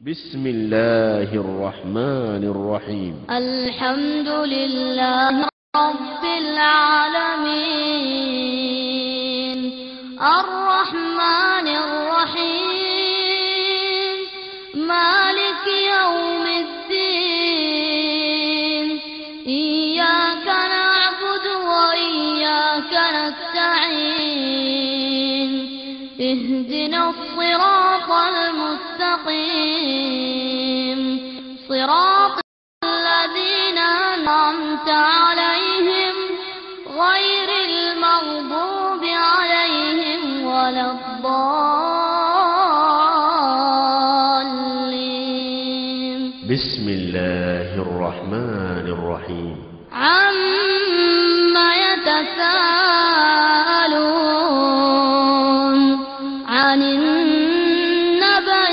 بسم الله الرحمن الرحيم الحمد لله رب العالمين الرحمن الرحيم مالك يوم الدين إياك نعبد وإياك نستعين اهدنا الصراط المستقيم صراط الذين أنعمت عليهم غير المغضوب عليهم ولا الضالين بسم الله الرحمن الرحيم عم يتساءلون عن النبأ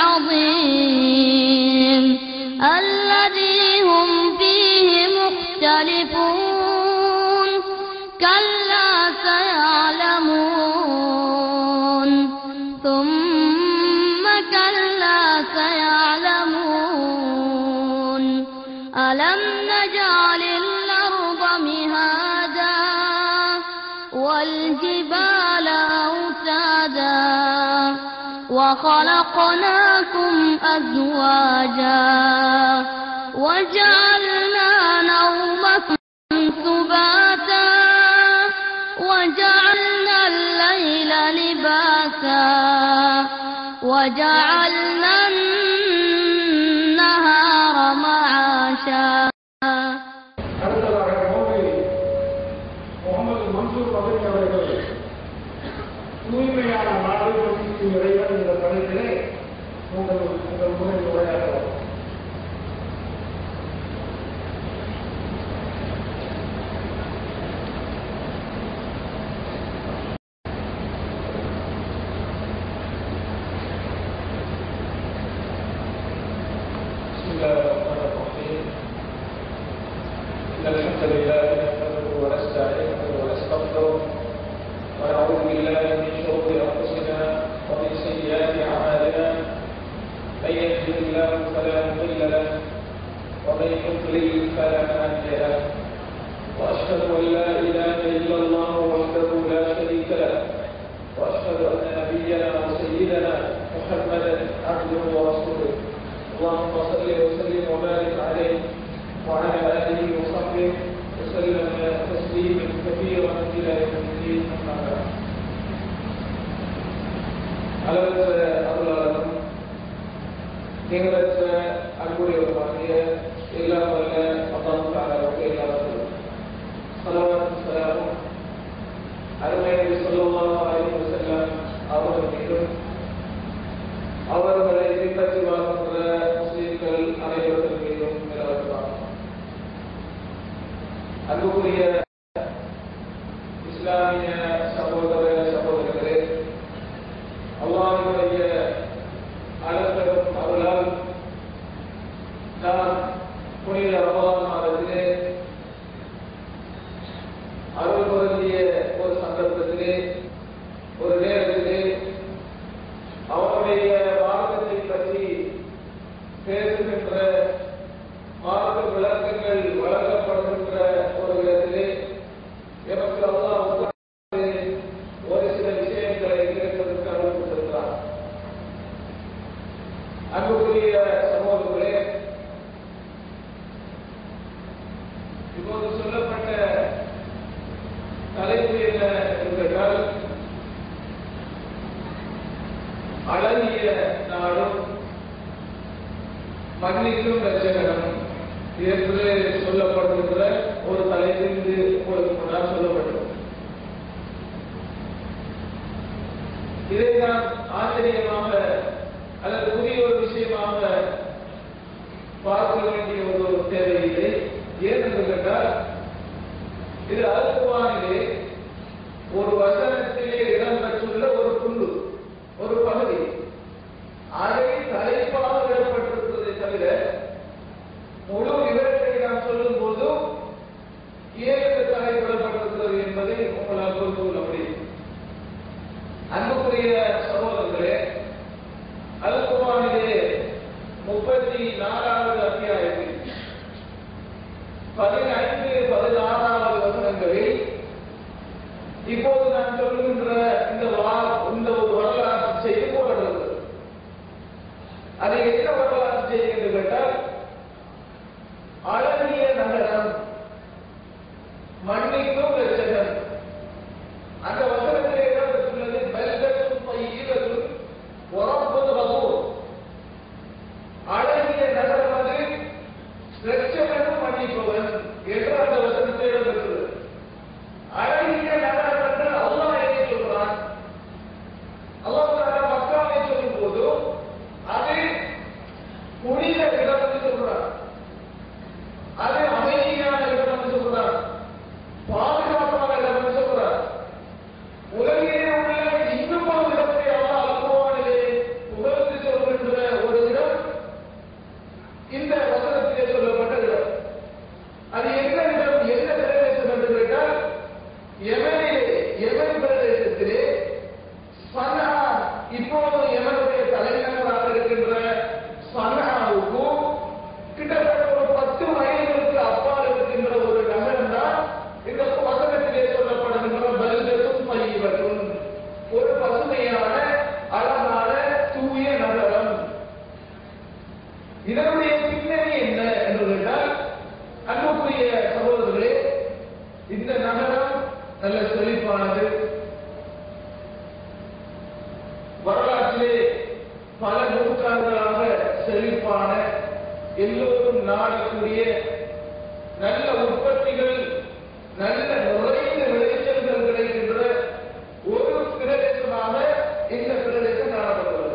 العظيم الذي هم فيه مختلفون كلا سيعلمون ثم كلا سيعلمون ألم نجعل الأرض مهادا والجبال أوتادا وخلقناكم أزواجا وجعلنا نومكم سباتا وجعلنا الليل لباسا وجعلنا النهار معاشا அடுத்ததாக மோடி முகமது மன்சூர் பதவி அவர்கள் தூய்மையான நாடு பற்றி இறைவன் என்ற தலைப்பிலே உங்கள் உங்கள் முறை உரையாடுவார் بسم الله الرحمن الرحيم إن الحمد لله نحمده ونستعينه ونستغفره ونعوذ بالله من شرور أنفسنا ومن سيئات أعمالنا من يهده الله فلا مضل له ومن يضلل فلا هادي له وأشهد أن لا إله إلا الله وحده لا شريك له وأشهد أن نبينا وسيدنا محمدا عبده ورسوله اللهم صل وسلم وبارك عليه وعلى آله وصحبه وسلم تسليما كثيرا إلى يوم الدين أما بعد அளவற்ற அருளாளரும் நிகரற்ற அன்புடையவருமாகிய எல்லாம் வல்ல அல்லாஹ் தாலாவுக்கு எல்லாரும் சலவாத் சலாமும் அருமை நபி ஸல்லல்லாஹு அலைஹி வஸல்லம் அவர்கள் மீதும் அவர்களை பின்பற்றி வாழ்கின்ற முஸ்லிம்கள் அனைவர்கள் மீதும் நிலவரலாம் அன்புக்குரிய இஸ்லாமிய சகோதர சகோதரர்களே அல்லாஹ்வுடைய அளப்பெரும் அருளால் நாம் புனித ரமலான் மாதத்திலே அருள் பொருந்திய ஒரு சந்தர்ப்பத்திலே ஒரு நேரத்திலே அவருடைய மார்க்கத்தை பற்றி பேசுகின்ற மார்க்க விளக்கங்கள் வழங்கப்படுகின்ற ஒரு இடத்திலே எமக்கு அல்லாஹ் உட்கார்ந்து ஒரு சில விஷயங்களை கேட்பதற்கு அருள் கொடுத்திருக்கிறார் அன்புக்குரிய சமூகங்களே இப்போது சொல்லப்பட்ட தலைப்பு என்ன என்றால் அழகிய நாடும் மன்னிக்கும் ரச்சகனும் என்று சொல்லப்படுகின்ற ஒரு தலைப்பில் இது உங்களுக்கு முன்னால் சொல்லப்பட்டது இதை நாம் ஆச்சரியமாக அல்லது புதிய ஒரு விஷயமாக பார்க்க வேண்டிய ஒரு தேவையில்லை ஏனென்று கேட்டால் இது அல்குவானிலே ஒரு வசனத்திலே இடம்பெற்றுள்ள ஒரு புல்லு ஒரு பகுதி அதை தலைப்பாக விடப்பட்டிருப்பதை தவிர முழு விவரத்தை நாம் சொல்லும் போது ஏன் தலைப்பிடப்பட்டிருக்கிறது என்பதை உங்களால் புரிந்து கொள்ள முடியும் அன்புக்குரிய சகோதரர்களே அல் குர்ஆனிலே இருபத்தி நாலாவது அத்தியாயத்தில் பதினைந்து பதினாறாவது வசனங்களில் இப்போது நான் சொல்லுகின்ற இந்த வா- இந்த ஒரு வரலாற்று செய்தி போடுறது அது என்ன வரலாற்று செய்தி என்று கேட்டால் அழகிய நகரம் மன்னிக்கும் ரட்சகன் அந்த வசனத்திலே இடம்பெற்றுள்ளது பெல்கத்தும் பையிலும் உறப்பது வசூர் அழகிய நகரம் அது ரட்சகனும் மன்னிப்பவன் என்று அந்த வசனத்தில் இடம்பெற்றுள்ளது அழகிய நகரம் என்று அல்லாஹ் எதை சொல்றான் அல்லாஹ் தஆலா மக்காவை சொல்லும் போது அது புனித இடம் என்று சொல்றான் அது அமைதியான இடம் என்று சொல்றான் பாதுகாப்பான இடம் என்று சொல்றான் உலகிலே உள்ள இன்னும் ஒரு இடத்தை அல்லாஹ் அல்குர்ஆனிலே புகழ்ந்து சொல்கின்ற ஒரு இடம் இந்த வசனத்திலே சொல்லப்பட்ட இடம் அது என்ன இடம் என்ன பிரதேசம் என்று கேட்டால் யமனிலே யமன் பிரதேசத்திலே சனா இப்போது யமனுடைய தலைநகராக இருக்கின்ற சனாவுக்கு கிட்டத்தட்ட ஒரு பத்து மைல்களுக்கு அப்பால் இருக்கின்ற ஒரு நகரம் தான் இந்த வசனத்திலே சொல்லப்படுகின்ற பல்கத்தும் பைவரும் ஒரு பசுமையான அழகான தூய நகரம் இதனுடைய பின்னணி என்ன என்று கேட்டால் அன்புக்குரிய சகோதரர்களே இந்த நகரம் நல்ல செழிப்பானது வரலாற்றிலே பல நூற்றாண்டுகளாக செழிப்பான எல்லோரும் நாடக்கூடிய நல்ல உற்பத்திகள் நல்ல நிறைந்த விளைச்சல்கள் கிடைக்கின்ற ஒரு பிரதேசமாக இந்த பிரதேசம் காணப்படுகிறது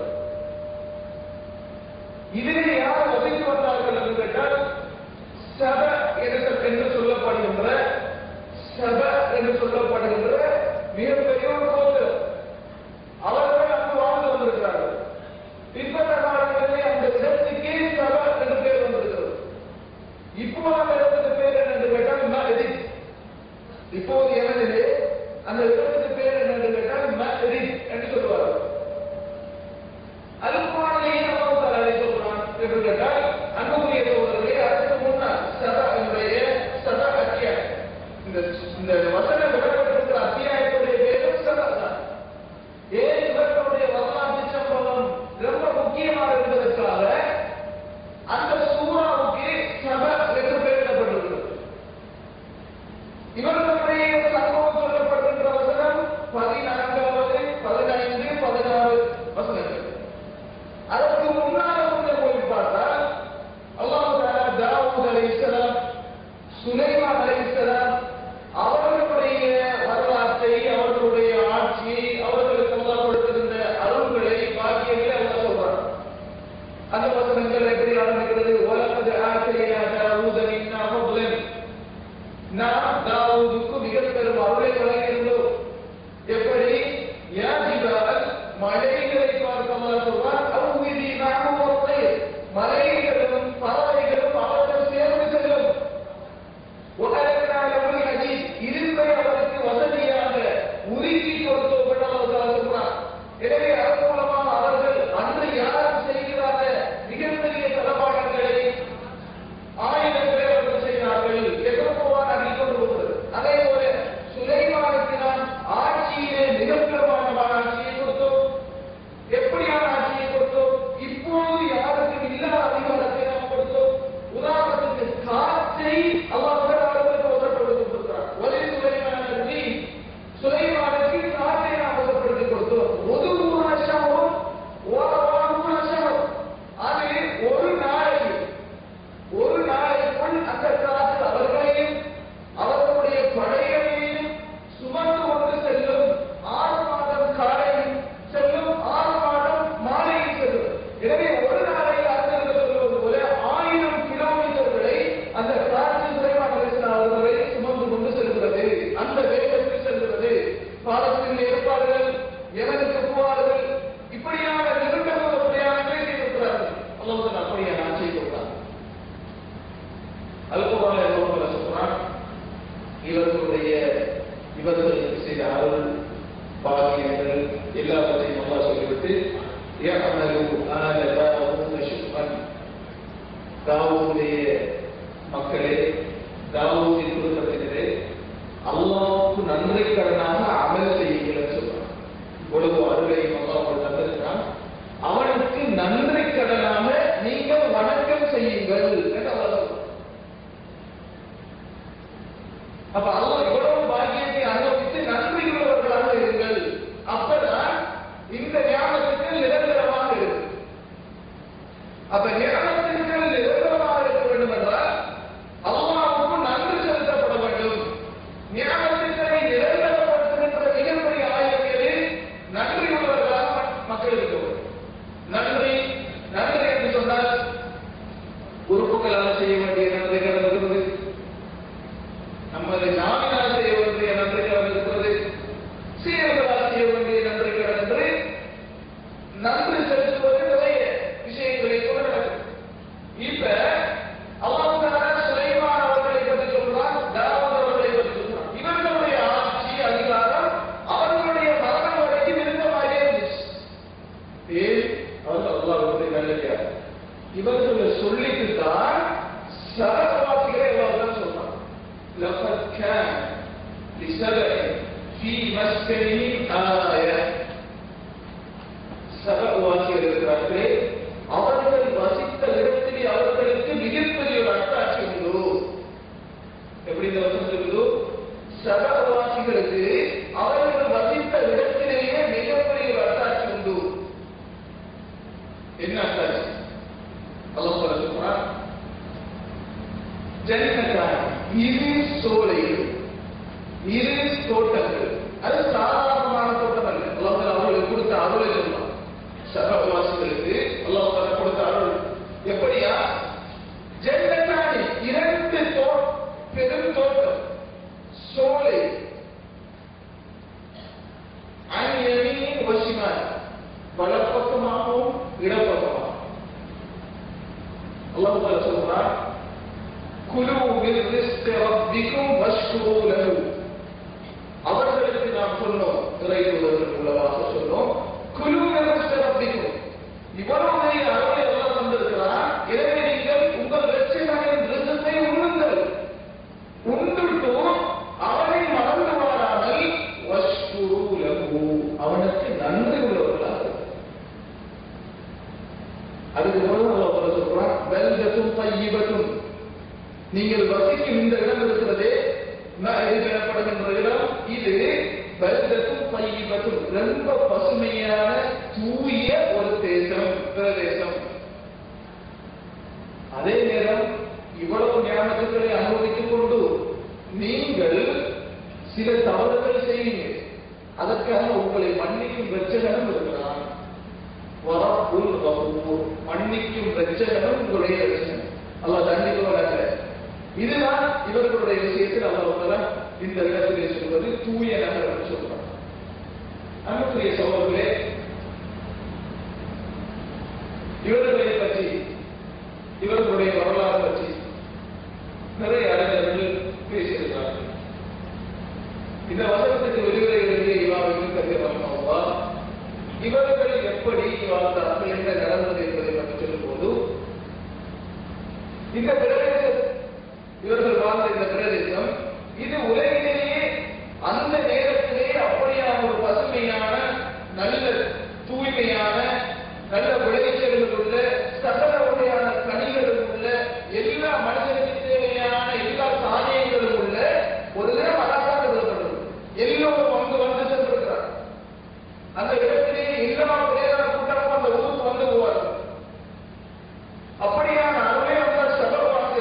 இதிலே யார் வசித்து வந்தார்கள் என்று கேட்டால் சப என்று என்று சொல்லப்படுகின்ற சப என்று சொல்லப்படுகின்ற மிகப்பெரிய ஒரு கோத்திரம் அவர்கள் அங்கு வாழ்ந்து வந்திருக்கிறார்கள் பிற்பட்ட காலங்களிலே அந்த இடத்துக்கே சப என்று பேர் வந்திருக்கிறது இப்போ அந்த இடத்துக்கு பேர் என்ன என்று கேட்டால் மஹ்ரித் இப்போது எமனிலே அந்த இடத்துக்கு பேர் என்ன என்று கேட்டால் மஹ்ரித் என்று சொல்வார்கள் அல்குரானிலே அல்லாஹ் தஆலா அதை சொல்றான் என்று கேட்டால் அன்புக்குரிய சகோதரர்களே அதற்கு முன்னால் சதா என்னுடைய சதா அத்தியாயம் இந்த இந்த வசனம் விடப்பட்டிருக்கிற அத்தியாயத்துடைய பேரும் சதா தான் ஏன் இவர்களுடைய வரலாற்று சம்பவம் ரொம்ப முக்கியமாக இருந்ததற்காக அந்த சூறாவுக்கு சப என்று பெயரிடப்பட்டிருக்கிறது இவர்களுடைய சம்பவம் சொல்லப்படுகின்ற வசனம் பதினான்காவது பதினைந்து பதினாறு வசனங்கள் அதற்கு முன்னால கொஞ்சம் போய் பார்த்தால் அல்லாஹ் தஆலா தாவூத் அலைஹிஸ்ஸலாம் சுலைமான் அலைஹிஸ்ஸலாம் அவர்களுடைய வரலாற்றை அவர்களுடைய ஆட்சியை அவர்களுக்கு அல்லாஹ் கொடுத்திருந்த அருள்களை பாக்கியங்களை அல்லாஹ் சொல்றான் அந்த வசனங்கள் எப்படி ஆரம்பிக்கிறது உலகது ஆசையா தாவூத மின்னா ஃபضلன் நாம் தாவூதுக்கு மிக பெரும் அருளை வழங்கியிருந்தோம் எப்படி யா ஜிபால் மலைகளை பார்க்க அல்லாஹ் சொல்றான் அவ்விதி நாமும் ஒத்தையில் மலைகளும் பறவைகளும் அவர்கள் சேர்ந்து செல்லும் உலகனா எவ்வளவு அஜீஸ் இருப்பை அவருக்கு வசதியாக உருக்கி கொடுத்தோம் என்று அல்லாஹ் தஆலா சொல்றான் எனவே அதன் மூலமாக அவர்கள் அன்று யார் செய்கிறார மிகப்பெரிய தளபாடங்களை ஆயுதங்களை அவர்கள் செய்தார்கள் எதிர்ப்புவான் அறிந்து கொண்டு போகிறது அதே போல சுலைமானுக்கு நாம் ஆட்சியிலே மிகப்பெருமான ஆட்சியை கொடுத்தோம் எப்படியான ஆட்சியை கொடுத்தோம் இப்போது யாருக்கும் இல்லாத அதிகாரத்தை நாம் கொடுத்தோம் உதாரணத்துக்கு காற்றை அல்லாஹ் அவர்களுக்கு ஒதுக்கப்படுத்தி கொடுக்கிறார் ஒரே சுலைமான சுலைமானுக்கு காற்றை நாம் ஒதுக்கப்படுத்தி கொடுத்தோம் ஒரு மூணாசமும் ஓரவாறு மூணாசமும் அது ஒரு நாளைக்கு ஒரு நாளைக்குள் அந்த காற்று அவர்களையும் அவர்களுடைய படைகளையும் சுமந்து கொண்டு செல்லும் ஆறு மாதம் காலையில் செல்லும் ஆறு மாதம் மாலையில் செல்லும் எனவே ஒரு நாளையில் அர்த்தங்கள் சொல்வது போல ஆயிரம் கிலோமீட்டர்களை அந்த காற்று துறைவான அவர்களை சுமந்து கொண்டு செல்கிறது அந்த வேகத்தில் செல்கிறது பாலத்தில் ஏற்பாடுகள் எவனுக்கு போவார்கள் இப்படியான நிகழ்ந்த பிரயாணங்களை செய்திருக்கிறார்கள் அல்லாஹ் அப்படியே நான் செய்திருக்கிறார் அல்குரான் என்ன சொல்றான் இவர்களுடைய இவர்களுக்கு செய்த அருள் பாக்கியங்கள் எல்லாவற்றையும் நல்லா சொல்லிவிட்டு يعمل آل داود شكرا தாவூதுடைய மக்களே தாவூதின் குடும்பத்தினரே அல்லாவுக்கு நன்றி கடனாக அமல் செய்யுங்கள் சொல்றான் இவ்வளவு அருளையும் அல்லாஹ் உங்களுக்கு தந்திருக்கிறான் அவனுக்கு நன்றி கடனாக நீங்கள் வணக்கம் செய்யுங்கள் என்று அல்லாஹ் சொல்றான். அப்ப அல்லாஹ் இவ்வளவு பாக்கியத்தை அனுபவித்து நன்றி உள்ளவர்களாக இருங்கள் அப்பதான் இந்த ஞாபகத்துக்கு நிரந்தரமாக இருக்கும் அப்ப ஞானத்திற்கு நிரந்தரமாக இருக்க வேண்டும் என்றால் அல்லாவுக்கு நன்றி செலுத்தப்பட வேண்டும் ஞானத்திற்கை நிரந்தரப்படுத்துகின்ற மிகப்பெரிய ஆயுதங்களில் நன்றி உள்ளவர்களாக மக்- மக்கள் இருக்க வேண்டும் நன்றி நன்றி என்று சொன்னால் உறுப்புகளால் செய்ய வேண்டிய நன்றிகள் இருக்கிறது நமது நாவினால் செய்ய வேண்டிய நன்றிகள் இருக்கிறது செயல்களால் செய்ய வேண்டிய நன்றிகள் என்று நன்றி செலுத்துவது நிறைய விஷயங்களை கூட நடக்கும் இப்ப அல்லாஹ் தஆலா சுலைமான் அவர்களை பற்றி சொல்றான் தாவூத் அவர்களை பற்றி சொல்றான் இவர்களுடைய ஆட்சி அதிகாரம் அவர்களுடைய மரணம் வரைக்கும் இருந்த மாதிரியே இருந்துச்சு ஏன் அவர்கள் அல்லாஹ்வுடைய நல்லடியார் இவர்களை சொல்லிட்டு தான் சரவாசிகளை அல்லாஹ் தான் சொல்றான் لقد كان لسبع في مسكنهم آية சபவாசிகள் இருக்கிறார்களே அவர்கள் வசித்த இடத்திலே அவர்களுக்கு மிகப்பெரிய ஒரு அட்டாட்சி உண்டு எப்படி இந்த வசனம் சொல்லுதோ சபவாசிகளுக்கு அவர்கள் வசித்த இடத்திலேயே மிகப்பெரிய ஒரு அட்டாட்சி உண்டு என்ன அட்டாட்சி அல்லாஹ் சொல்ல சொல்றான் ஜன்னத்தான் இரு சோலைகள் இரு தோட்டங்கள் அது சாதாரணமான தோட்டம் அல்ல அல்லாஹ் தஆலா அவர்களுக்கு கொடுத்த அருளை சொல்லலாம் சபவாசிகளுக்கு அல்லாஹ் தஆலா கொடுத்த அருள் எப்படியா ஜன்னத்தானி இரண்டு தோ பெரும் தோட்டம் சோலை அந்நியமின் வசிமான் வலப்பக்கமாகவும் இடப்பக்கமாகவும் அல்லாஹ் தஆலா சொல்றான் குலு மின் ரிஸ்கி ரப்பிக்கும் வஷ்குரு லஹு அவர்களுக்கு நாம் சொன்னோம் இறைவர்கள் மூலமாக சொன்னோம் குலு மின் ரிஸ்கி ரப்பிக்கும் இவ்வளவு பெரிய அருளை எல்லாம் தந்திருக்கிறார் எனவே நீங்கள் உங்கள் ரட்சகனின் ரிசத்தை உண்ணுங்கள் உண்டுட்டு அவனை மறந்து வாராமல் வஷ்குரு லஹு அவனுக்கு நன்றி உள்ளவர்களாக இருங்கள். அதுக்கு பிறகு அல்லாஹ் சொல்றான் பல்தத்தும் தையிபத்தும் நீங்கள் வசிக்கும் இந்த இடம் இருக்கிறதே இது எனப்படுகின்ற இடம் இது பல்தத்தும் தையிபத்தும் ரொம்ப பசுமையான தூய ஒரு தேசம் பிரதேசம் அதே நேரம் இவ்வளவு ஞானத்துக்களை அனுபவித்துக் கொண்டு நீங்கள் சில தவறுகள் செய்யுங்க அதற்காக உங்களை மன்னிக்கும் வெச்சகனும் இருக்கிறான் வரப்புல் கபூர் மன்னிக்கும் வெச்சகனும் உங்களுடைய ரட்சகன் அல்லாஹ் தண்டிப்பவனாக இதுதான் இவர்களுடைய விஷயத்தில் அல்லாஹ் இந்த இடத்திலே சொல்வது தூய நகர் என்று சொல்றான் அன்புக்குரிய சகோதரர்களே இவர்களை பற்றி இவர்களுடைய வரலாறு பற்றி நிறைய அறிஞர்கள் பேசியிருக்கிறார்கள் இந்த வசனத்துக்கு விரிவுரை எழுதிய இவாவுக்கு கருதப்பட்டவா இவர்கள் எப்படி வாழ்ந்தார்கள் என்ன நடந்தது என்பதை பற்றி சொல்லும்போது இந்த பிரதேசம் இவர்கள் வாழ்ந்த இந்த பிரதேசம் இது உலகிலேயே அந்த நேரத்திலே அப்படியான ஒரு பசுமையான நல்ல தூய்மையான நல்ல விளைச்சல்கள் உள்ள சகல வகையான கனிகளும் உள்ள எல்லா மனிதனுக்கு தேவையான எல்லா தானியங்களும் உள்ள ஒரு தினம் அழகாக கருதப்பட்டது எல்லோரும் அங்கு வந்து சென்றிருக்கிறார் அந்த இடத்திலே எல்லா பிரேரண கூட்டமும் அந்த ஊருக்கு வந்து போவார்கள் அப்படியான அருளை அந்த சபவாசிகளுக்கு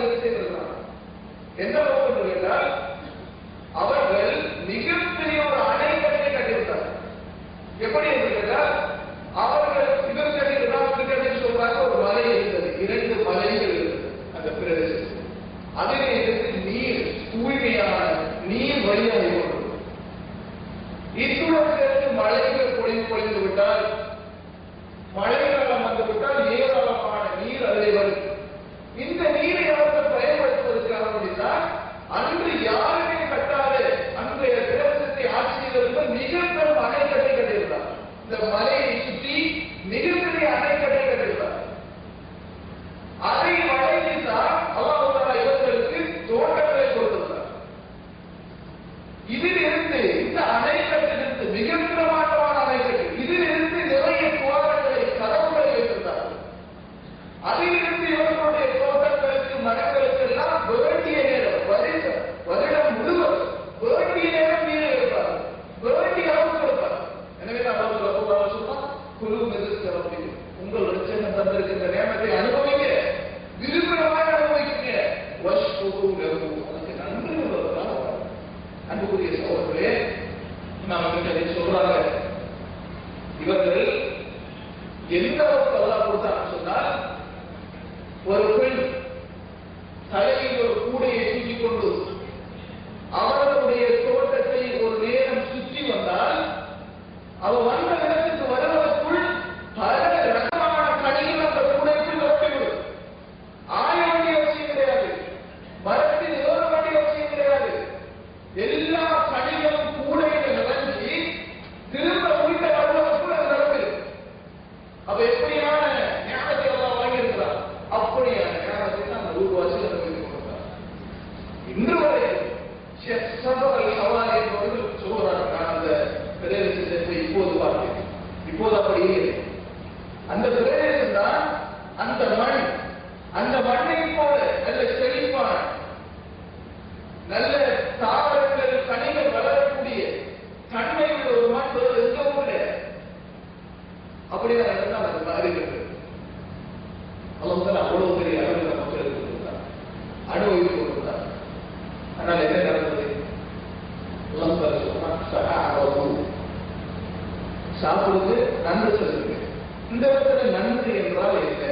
அதிலிருந்து இவர்களுடைய தோட்டங்களுக்கு மரங்களுக்கு எல்லாம் வேண்டிய நேரம் வருட வருடம் முழுவதும் வேண்டிய நேரம் நீர் எடுப்பார் வேண்டிய அளவுக்கு எடுப்பார் எனவே தான் அவர் சொல்ல சொன்னா குழு மிகுந்த உங்கள் ரச்சனை தந்திருக்கின்ற நேரத்தை அனுபவிங்க விரும்புகிறவாறு அனுபவிக்கிறீங்க வஷ்குரு லகு அதுக்கு நன்றி உள்ளவர்களாக வாழுங்க. அன்புக்குரிய சகோதரர்களே நாம் அதை சொல்றாங்க இவர்கள் எந்த அளவுக்கு அல்லாஹ் கொடுத்தான்னு சொன்னால் ஒரு பெண் தலையில் ஒரு கூடையை தூக்கிக் கொண்டு அவர்களுடைய தோட்டத்தை ஒரு நேரம் சுற்றி வந்தால் அவ வந்த இடத்துக்கு வருவதற்குள் பல ரகமான கனிகள் அந்த கூடைக்குள் நிரப்பிவிடும் ஆய வேண்டிய அவசியம் கிடையாது மரத்தில் ஏற வேண்டிய அவசியம் கிடையாது எல்லா கனிகளும் கூடையில் நிறைஞ்சி திரும்ப வீட்டை வருவதற்குள் அது நிரப்பிடும் அப்ப எப்படியான ஞானத்தை எல்லாம் வாங்கியிருக்கிறார் அப்படியான ஞானத்தை தான் அந்த ஊர்வாசி அனுபவித்துக் கொண்டார் இன்று வரை ஷேக் சபர் அல் ஹவாரி என்பவர்கள் சொல்கிறார் நான் அந்த பிரதேசத்தை இப்போது பார்த்தேன் இப்போது அப்படி இல்லை அந்த பிரதேசம் தான் அந்த மண் அந்த மண்ணை போல நல்ல செழிப்பான நல்ல தாவரங்கள் கனிகள் வளரக்கூடிய தன்மை உள்ள ஒரு மண் வேறு எங்க ஊர்ல அப்படிதான் இருந்தால் அது மாறுகிறது அல்லாஹ் அவ்வளவு பெரிய அளவில் மக்களுக்கு கொடுத்தார் அனுபவித்துக் கொடுத்தார் ஆனால் என்ன நடந்தது அல்லாஹ் சொல்றான் "சஹாரவு." சாப்பிடுவது நன்றி சொல்லுங்க இந்த இடத்துல நன்றி என்றால் என்ன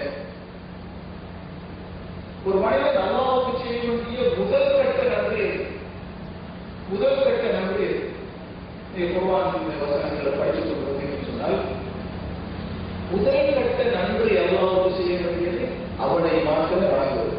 ஒரு மனிதன் அல்லாவுக்கு செய்ய வேண்டிய முதல் கட்ட நன்றி எது? முதல் கட்ட நன்றி எது? நீ குர்ஆன் இந்த வசனங்களை படிச்சு சொல்றீங்கன்னு சொன்னால் முதல் கட்ட நன்றி அல்லாவுக்கு செய்ய வேண்டியது அவனை மாத்திரம் வணங்குவது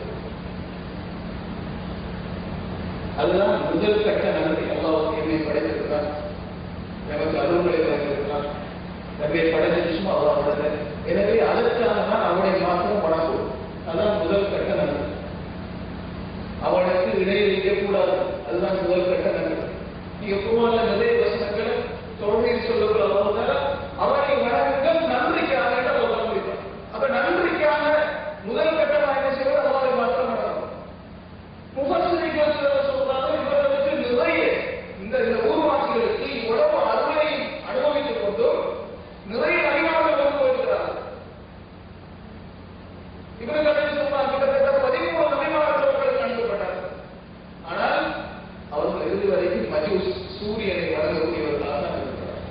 அதுதான் முதல் கட்ட நன்றி அல்லாவுக்கு என்னை படைத்திருக்கிறான் எனக்கு அருள்களை வழங்கியிருக்கிறான் நம்மை படைத்த சும்மா அல்லாவோட எனவே அதற்காக தான் அவனை மாத்திரம் வணங்குவோம் அதான் முதல் கட்ட நன்றி அவனுக்கு இடையே இருக்கக்கூடாது அதுதான் முதல் கட்ட நன்றி நீங்க குருவான்ல நிறைய வசனங்களை தொழில் சொல்லுகிற அல்லாஹ் அவனை வணங்குங்கள் நன்றிக்காக என்று அவர் வழங்கியிருப்பார் அப்ப நன்றிக்காக முதல் கட்டமாக என்ன செய்வது அவரை மாத்திரம் வணங்கும் முகசிரிகள் சொல்றாங்க இவர்களுக்கு நிறைய இந்த இந்த ஊர்வாசிகளுக்கு இவ்வளவு அருளை அனுபவித்துக் கொண்டும் நிறைய அறிவாளர்கள் வந்து போயிருக்கிறார்கள் இவர்கள் சொன்னால் கிட்டத்தட்ட பதிமூணு நபிமார்களுக்கு அனுப்பப்பட்டார்கள் ஆனால் அவர்கள் இறுதி வரைக்கும் மஜூஸ் சூரியனை வழங்கக்கூடியவர்களாக தான் இருக்கிறார்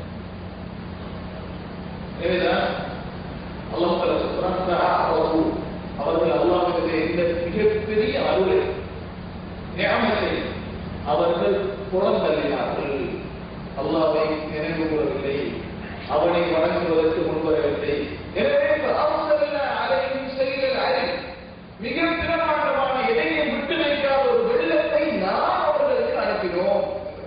எனவேதான் அல்லாஹ் தஆலா சொல்றான் "தஆரவு." அவர்கள் அல்லாஹ்விடத்திலே இந்த மிகப்பெரிய அருளை நியாமத்தை அவர்கள் புறந்தள்ளினார்கள் அல்லாஹ்வை நினைவு கூறவில்லை அவனை வணங்குவதற்கு முன்வரவில்லை எனவே அவசர அறையும் செயல் அறை மிக பிரமாண்டமான எதையை விட்டு வைக்காத ஒரு வெள்ளத்தை நாம் அவர்களுக்கு அனுப்பினோம்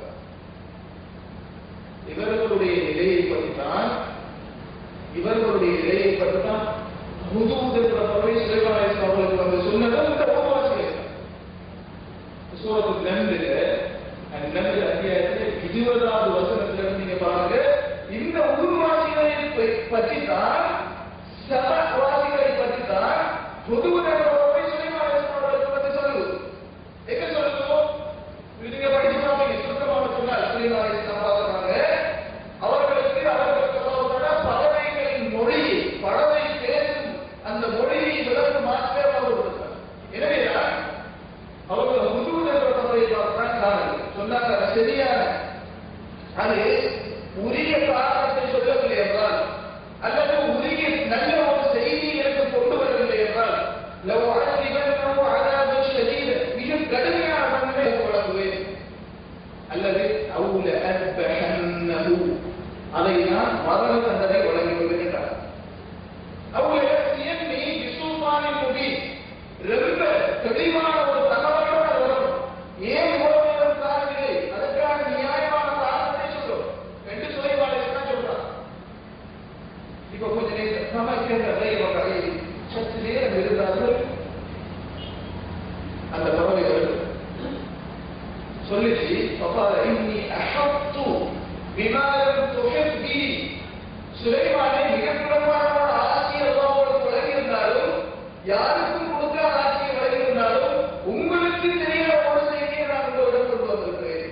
இவர்களுடைய நிலையை பற்றித்தான் இவர்களுடைய நிலையை பற்றித்தான் முதுகுது என்ற பறவை சிலைவாயன் அவர்களுக்கு வந்து சொன்னது இந்த உருவாசிகள் சூரத்து நன்றில அந்த நன்றி அத்தியாயத்தில் இருபதாவது வசனத்துல இருந்து நீங்க பாருங்க இந்த உருவாசிகளை பற்றி தான் சபவாசிகளை பற்றி தான் முதுகுது என்ற பறவை சிலைவாயன் அவர்களுக்கு வந்து சொல்லுது எங்க சொல்லுதோ நீங்க படிச்சு பாப்பீங்க சுருக்கமாக சொன்னால் சிலைவாயன் சம்பாதிக்கிறாங்க அவர்களுக்கு அவர்களுக்கு அல்லாஹ் பறவைகளின் மொழி பறவை பேசும் அந்த மொழியை விளக்கு மாற்றம் அவர் கொடுத்தார் எனவேதான் அவர்கள் முதுகுல பறவை பார்த்தான் காரணம் சொன்னாங்க அது சரியான அது உரிய காரணத்தை சொல்லவில்லை என்றால் அல்லது உரிய நல்ல ஒரு செய்தி எனக்கு கொண்டு வரவில்லை என்றால் லவ் அழகிவன் அழகாக ஷதீத மிக கடுமையான தண்டனை வழங்குவேன் அல்லது அவுல அன்பஹன்னஹு அதை நான் மரண தண்டனை வழங்கி விடுகின்றார் அவுல எண்ணி விசுவானின் முடி ரொம்ப தெளிவான ஒரு தகவலோட வரும் ஏன் இவ்வளவு நேரம் காரணமில்லை அதற்கான நியாயமான காரணத்தை சொல்லும் என்று சுலைவாளர் தான் சொல்றார் இப்ப கொஞ்ச நேரம் சமைக்கின்ற வகை சற்று நேரம் இருந்தார்கள் அந்த பறவைகள் சொல்லிச்சு فقال إني أحط بما لم تحط به சுலைமானை மிக பிரமாணமான ஆட்சி அல்லாவோடு தொடங்கியிருந்தாலும் யாருக்கும் கொடுக்காத ஆட்சியை வழங்கியிருந்தாலும் உங்களுக்கு தெரியாத ஒரு செய்தியை நான் உங்களிடம் கொண்டு வந்திருக்கிறேன்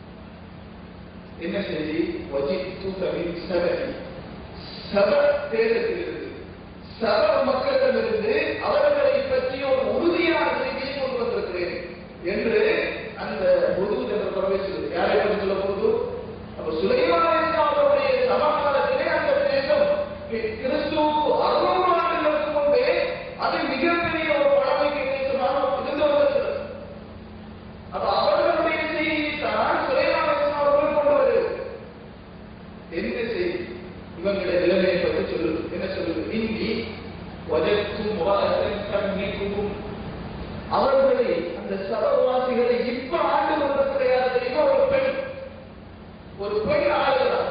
என்ன செய்தி வஜித்து கவின் சபரி சப தேசத்திலிருந்து சப மக்களிடமிருந்து அவர்களை பற்றி ஒரு உறுதியான செய்தியை கொண்டு வந்திருக்கிறேன் என்று அந்த பொது என்ற பறவை சொல்லுது யாரை பற்றி சொல்ல போகுது அப்ப சுலைமான் அவருடைய சமாதானத்திலே அந்த தேசம் கிறிஸ்துவுக்கு அறுநூறு ஆண்டுகளுக்கு முன்பே அது மிகப்பெரிய ஒரு பழமைக்கு தேசமாக இருந்து வந்திருக்கிறது அப்ப அவர்களுடைய செய்தியை தான் சுலைமான் அவர்கள் கொண்டு வருகிறது என்ன செய்தி இவங்களுடைய நிலைமையை பற்றி சொல்லுது என்ன சொல்லுது இந்தி வஜத்து முகாசன் கண்ணிக்கும் அவர்களை அந்த சபவாசிகளை இப்ப ஆண்டு கொண்டிருக்கிற யார் தெரியுமா ஒரு பெண் ஒரு பெண் ஆளுகிறார்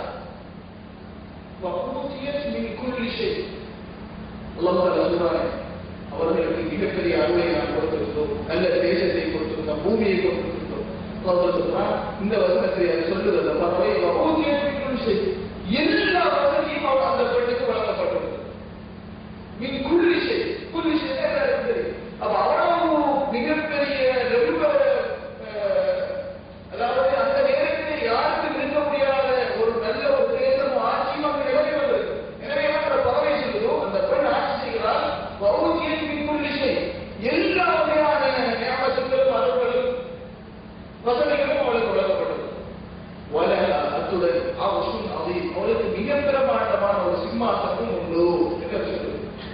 வக்கூத்தியத் மின் குல்லி ஷை அல்லாஹ் தஆலா சொல்றாங்க அவர்களுக்கு மிகப்பெரிய அருளை நான் கொடுத்திருந்தோம் நல்ல தேசத்தை கொடுத்திருந்தோம் பூமியை கொடுத்திருந்தோம் அல்லாஹ் சொல்றான் இந்த வசனத்தை அது சொல்லுது அந்த பறவை வக்கூத்தியத் மின் குல்லி ஷை எல்லா வசதியும் அவர் அந்த பெண்ணுக்கு வழங்கப்பட்டுள்ளது மின் குல்லி ஷை குல்லி ஷை எல்லாருக்கும் தெரியும் அப்ப அவ்வளவு மிகப்பெரிய ரொம்ப அஹ், அதாவது அந்த நேரத்தில் யாருக்கும் இருக்க முடியாத ஒரு நல்ல ஒரு தேசம் ஆட்சியும் அங்கு நிலவி வந்தது எனவே அந்த பறவை சொல்லுதோ அந்த பெண் ஆட்சி செய்கிறார் வௌத்தியின் குல்லிசை எல்லா வகையான ஞாபகங்களும் அருள்களும் வசதிகளும் அவளுக்கு வழங்கப்பட்டது வலக அத்துடன் அவசும் அதை அவளுக்கு மிக பிரமாண்டமான ஒரு சிம்மாசனம் உண்டு என்று சொல்லுது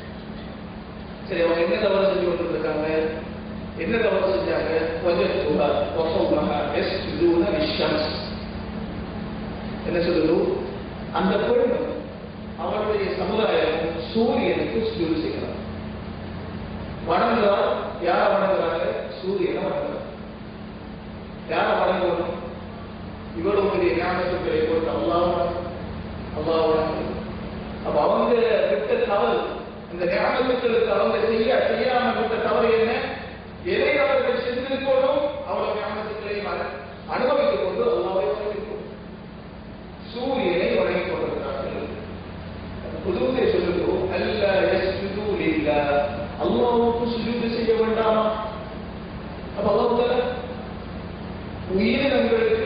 சரி அவங்க என்ன தவறு செஞ்சு கொண்டிருக்காங்க என்ன தவறு செஞ்சாங்க வஜத்துஹா வஸௌமஹா யஸ்ஜுதுன லிஷம்ஸ் என்ன சொல்லுது அந்த பெண் அவருடைய சமுதாயம் சூரியனுக்கு சுஜூது செய்கிறார் வணங்குறார் யாரை வணங்குறாங்க சூரியனை வணங்குறார் யாரை வணங்கணும் இவ்வளவு பெரிய ஞானத்துக்களை போட்டு அல்லாஹ் அல்லாஹ் வணங்குறது அப்ப அவங்க விட்ட தவறு இந்த ஞாபகங்களுக்கு அவங்க செய்ய செய்யாம விட்ட தவறு என்ன எதை அவர்கள் செஞ்சிருக்கணும் அவ்வளவு ஞாபகத்துக்களையும் அனுபவித்துக் கொண்டு அல்லாவை வணங்கிக்கொண்டு சூரியனை வணங்கிக் கொண்டிருக்கிறார்கள் புதுவை சொல்லுகிறோம் அல்ல யஸ்ஜுது லில்லா அல்லாஹ்வுக்கு சுஜூது செய்ய வேண்டாமா அப்ப அல்லாஹ் தஆலா உயிரினங்களுக்கு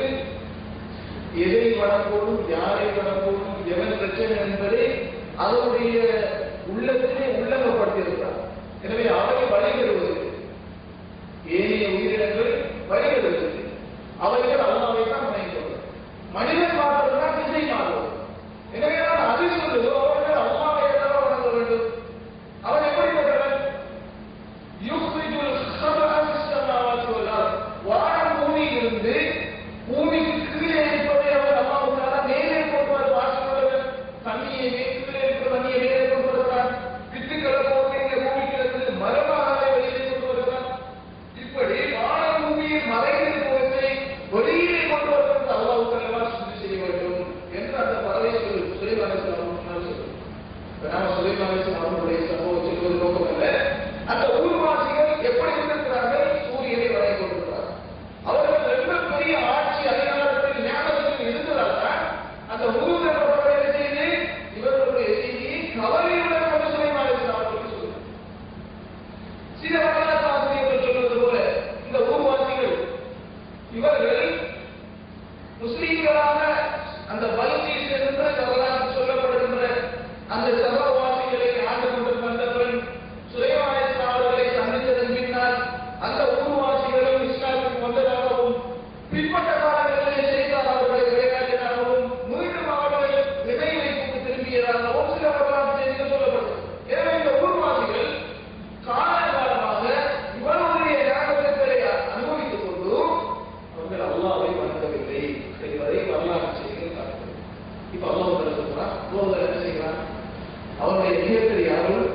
எதை வணங்கணும் யாரை வணங்கணும் எவன் பிரச்சனை என்பதை அதனுடைய உள்ளத்திலே உள்ளங்கப்படுத்தியிருக்கிறார் எனவே அவை வழிபடுவது ஏனைய உயிரினங்கள் வழிபடுவது அவைகள் அல்லாவை தான் வணங்குவது மனிதன் மாற்றம்தான் திசை மாறுவது எனவே தான் அது சொல்லுதோ அவர்கள் அல்லாவை தான் வணங்க வேண்டும் அவன் எப்படிப்பட்டவன் யுக்ரிஜுல் ஹபஅ ஃபிஸ் ஸமாவாத்தி வல் அர்த் வானம் பூமியிலிருந்து பூமிக்கு கீழே இருப்பதை அவர் அல்லாஹ் தஆலா மேலே கொண்டு வர வாசலுடன் தண்ணியை மே- கீழே இருக்கிற தண்ணியை மேலே கொண்டு வருகிறார் கிட்டுக்களை போட்டு இந்த பூமிக்கு இருந்து மரமாக வெளியே கொண்டு வருகிறார் இப்படி வானம் பூமியில் மறைந்திருப்பவற்றை வெளியே கொண்டு வருவது அல்லாஹ் தஆலா சுத்தி செய்ய வேண்டும் என்று அந்த பறவை சொல்லு சுலைமான் சொல்லு இப்ப நாம சுலைமான் அவர்களுடைய சம்பவம் சொல்வது நோக்கம் அல்ல அந்த ஊர்வாசிகள் எப்படி இருந்திருக்கிறார்கள் சூரியனை வரைய கொண்டிருக்கிறார் அவர்கள் ரொம்ப பெரிய ஆட்சி அதிகாரத்தில் ஞாபகத்தில் இருந்ததால் தான் அந்த ஊர் என்ன செய்து இவர்களுடைய செய்தியை கவலையுடன் கொண்டு சுலைமான் அவர்களுக்கு சொல்லுங்கள் சில வரலாற்று ஆசிரியர்கள் சொல்வது போல இந்த ஊர்வாசிகள் இவர்கள் முஸ்லீம்களாக அந்த பல்கீஸ் என்ற வரலாற்று சொல்லப்படுகின்ற அந்த சர்வவாசிகளை ஆண்டு கொண்டிருந்த அந்த பெண் சுலைமான் அவர்களை சந்தித்ததன் பின்னால் அந்த ஊர்வாசிகளும் இஸ்லாமுக்கு வந்ததாகவும் பிற்பட்ட காலங்களிலே செய்தார் அவர்களை விளையாட்டினாகவும் மீண்டும் அவர்களை விதை வைப்புக்கு திரும்பியதாகவும் சில வரலாற்று செய்திகள் சொல்லப்படுகிறது எனவே இந்த ஊர்வாசிகள் காலகாலமாக இவருடைய ஞாபகங்களை அனுபவித்துக் கொண்டு அவர்கள் அல்லாவை வணங்கவில்லை என்பதை வரலாற்று செய்திகள் காட்டுகிறது இப்ப அல்லாஹ் சொல்றான் அல்லாஹ் என்ன செய்கிறான் அவருடைய மிகப்பெரிய அருள்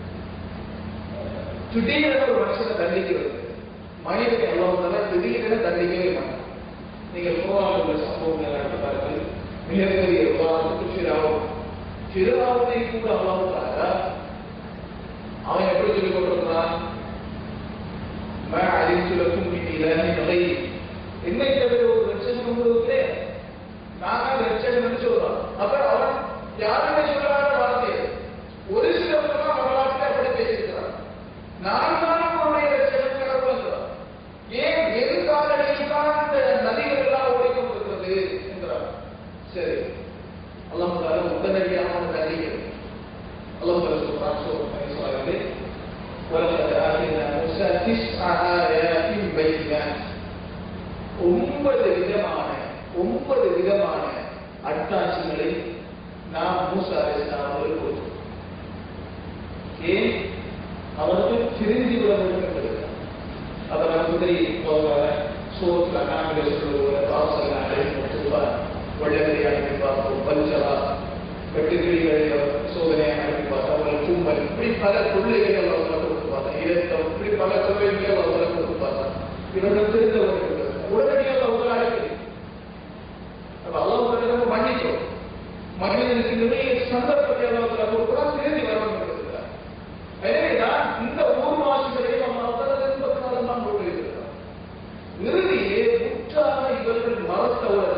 திடீரென ஒரு மனுஷனை தண்டிக்கிறது மனிதனை அல்லாஹ் திடீரென தண்டிக்கவே மாட்டான் நீங்கள் குர்ஆனில் உள்ள சம்பவங்களை எடுத்து பாருங்கள் மிகப்பெரிய உதாரணத்துக்கு ஃபிரௌன் ஃபிரௌனை கூட அல்லாஹ் தஆலா அவன் எப்படி சொல்லிக் கொண்டிருக்கிறான் மா அலித்து லக்கும் மின் இலாஹின் கைரி என்னை தவிர ஒரு ரட்சகன் உங்களுக்கு நாங்க ரட்சகன் சொல்றோம் அப்ப அவன் யாருமே சொல்லாத வார்த்தை ஒரு சிலர் தான் வரலாற்றில் அப்படி பேசியிருக்கிறான் நான் தான் உன்னுடைய ரட்சகன் கடவுள் ஏன் எது காலடியில் தான் இந்த நதிகள் எல்லாம் ஓடிக்கொண்டிருக்கிறது என்றார் சரி அல்லாஹ் தாலா உடனடியாக அந்த நதிகள் அல்லாஹ் தாலா சொல்றான் சொல்றாங்க ولقد آتينا موسى تسع آيات بينات ஒன்பது விதமான ஒன்பது விதமான அட்டாட்சிகளை நாம் மூசா அலிஸ்லாம் அவர்கள் கொடுத்தோம் ஏன் அவருக்கு திருந்தி விட வேண்டும் அதை நமக்கு தெரியும் சோத்துல நாங்கள் சொல்லுவோம் பாசல் அழைப்பு வெள்ளக்கரையாக பார்ப்போம் பஞ்சலா வெட்டுக்கிளிகளை சோதனையாக அனுப்பி பார்த்தா அவங்களை கும்பல் இப்படி பல கொள்ளைகள் அவங்களை கொடுத்து பார்த்தா இரத்தம் இப்படி பல கொள்ளைகளை அவங்களை கொடுத்து பார்த்தா இவர்கள் தெரிந்தவர்கள் உடனடியாக அவங்களை அழைக்கிறேன் அப்ப அல்லாஹ் நம்ம மன்னிச்சோம் மனிதனுக்கு நிறைய சந்தர்ப்பத்தை அல்லாஹ் கொடுக்கிறான் திரும்பி வரணும் இருக்கிறார் எனவேதான் இந்த ஊர் வாசிகளை நம்ம அவசரத்தின் தான் போட்டிருக்கிறார் இறுதியே முற்றாக இவர்கள் மறத்தவர்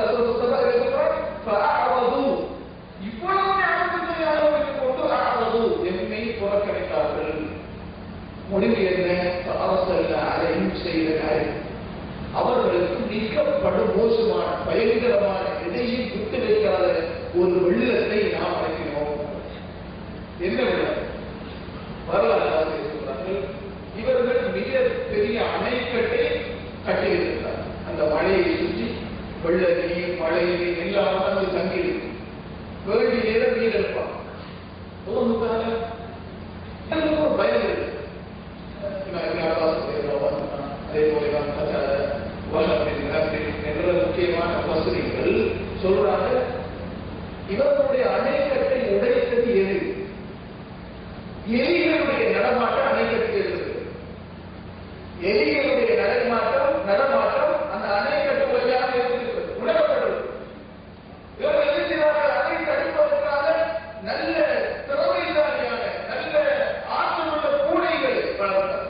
இவ்வளவு ஞாபகத்தை அளவுக்கு கொண்டு அவது எம்மை புறக்கணித்தார்கள் முடிவு என்ன அரசல்ல அதையும் செய்த அவர்களுக்கு மிக படு மோசமான பயங்கரமான எதையும் விட்டு வைக்காத ஒரு வெள்ளத்தை நாம் அழைக்கிறோம் என்ன வெள்ளம் வரலாறு ஆசிரியர் சொல்றார்கள் இவர்கள் மிக பெரிய அணைக்கட்டை கட்டியிருக்கிறார் அந்த மழையை சுற்றி வெள்ள நீர் மழை நீர் எல்லாம் வந்து தங்கியிருக்கு வேண்டிய நேரம் நீர் இருப்பான் ஒரு பயம் இருக்கு அதே போல என்ற முக்கியமான வசதிகள் சொல்றாங்க இவர்களுடைய அணைக்கட்டை உடைத்தது எது எலிகளுடைய நடமாட்டம் அணைக்கட்டு இருக்குது எலிகளுடைய நடமாட்டம் நடமாட்டம் அந்த அணைக்கட்டு வழியாக இருக்கிறது உணரப்படுது இவர்கள் எழுதினார்கள் அதை தடுப்பதற்காக நல்ல திறமைசாலியான நல்ல ஆற்றல் உள்ள பூனைகள் வளர்த்தார்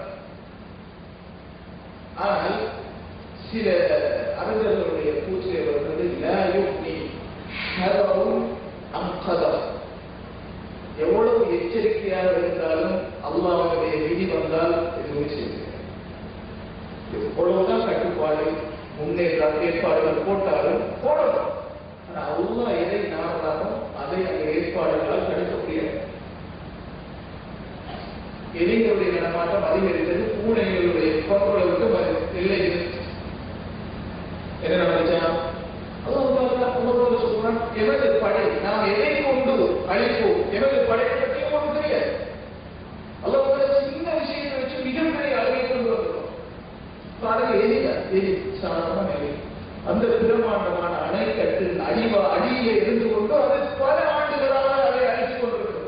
ஆனால் சில அறிஞர்களுடைய பூச்சியை வருவது லாயுக்னி ஹரவும் அங்கதம் எவ்வளவு எச்சரிக்கையாக இருந்தாலும் அல்லாவுடைய விதி வந்தால் எதுவுமே செய்ய எவ்வளவுதான் கட்டுப்பாடு முன்னேற்ற ஏற்பாடுகள் போட்டாலும் போடணும் ஆனா அல்லா எதை நாடுறாலும் அதை அந்த ஏற்பாடுகளால் தடுக்க முடியாது எலிகளுடைய நடமாட்டம் அதிகரித்தது பூனைகளுடைய கொண்டோளுக்கு இல்லை என்ன நடந்துச்சா சொல்றான் எமது படை நாம் எதை கொண்டு அழிப்போம் எமது படையை பற்றி ஒன்றும் தெரியாது அல்லாஹ் சின்ன விஷயத்தை வச்சு மிகப்பெரிய அளவை கொண்டு வந்துடும் பாருங்க எலியா எலி சாதாரண எலி அந்த பிரமாண்டமான அணைக்கட்டின் அடிவா அடியிலே இருந்து கொண்டு அது பல ஆண்டுகளாக அதை அழித்துக் கொண்டிருக்கிறது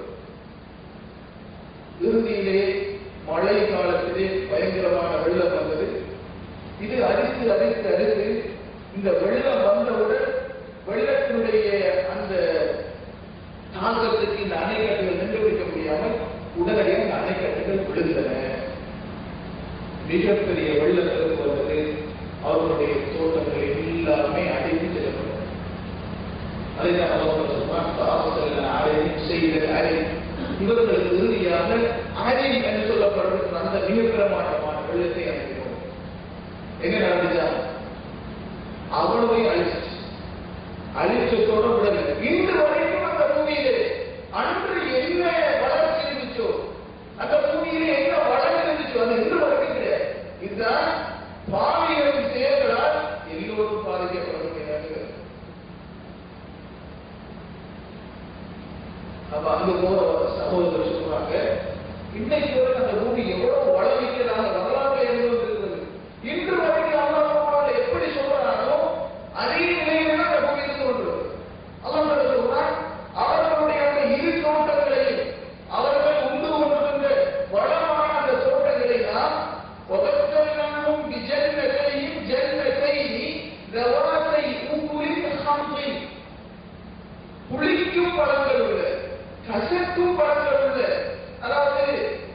இறுதியிலே மழை காலத்திலே பயங்கரமான வெள்ளம் வந்தது இது அரித்து அரித்து அரித்து இந்த வெள்ளம் வந்தவுடன் வெள்ளத்தினுடைய அந்த தாக்கத்துக்கு இந்த அணைக்கட்டுகள் நின்று வைக்க முடியாமல் உடனடியாக இந்த அணைக்கட்டுகள் விழுந்தன மிகப்பெரிய வெள்ளத்திற்கு வந்தது அவர்களுடைய தோட்டங்கள் எல்லாமே அடைந்து செல்லப்பட்டன அதை தான் அவர் சொல்வான் அடையும் செய்த அரை இவர்களுக்கு இறுதியாக அரை என்று சொல்லப்படுகிற அந்த மிக பிரமாண்டமான வெள்ளத்தை அடைக்கிறோம் என்ன நடந்துச்சா அவ்வளவை அழிச்சு அழிச்சத்தோட விடவில்லை இன்று வரைக்கும் அந்த பூமியிலே அன்று என்ன வளர்ச்சி இருந்துச்சோ அந்த பூமியிலே என்ன வளம் இருந்துச்சோ அது இன்று வரைக்கும் கிடையாது இதுதான் பாவிகளின் செயல்களால் எல்லோரும் பாதிக்கப்படுகிறார்கள் அப்ப அங்க போற சகோதரர் சொல்றாங்க இன்னைக்கு வரை அந்த பூமி எவ்வளவு வளமிக்கிறதாக வரலாறு எழுதுவது இருக்கிறது இன்று வரைக்கும் அல்லாஹ் எப்படி சொல்றானோ அதே நிலையில அந்த பூமி இருந்து கொண்டிருக்கிறது அல்லாஹ் சொல்றான் அவர்களுடைய அந்த இரு தோட்டங்களையும் அவர்கள் உண்டு கொண்டிருந்த வளமான அந்த தோட்டங்களை நாம் وبدلناهم بجنتين جنتين ذواتي أكل خمط புளிக்கும் பழங்கள் உள்ள கசக்கும் பழங்கள் உள்ள அதாவது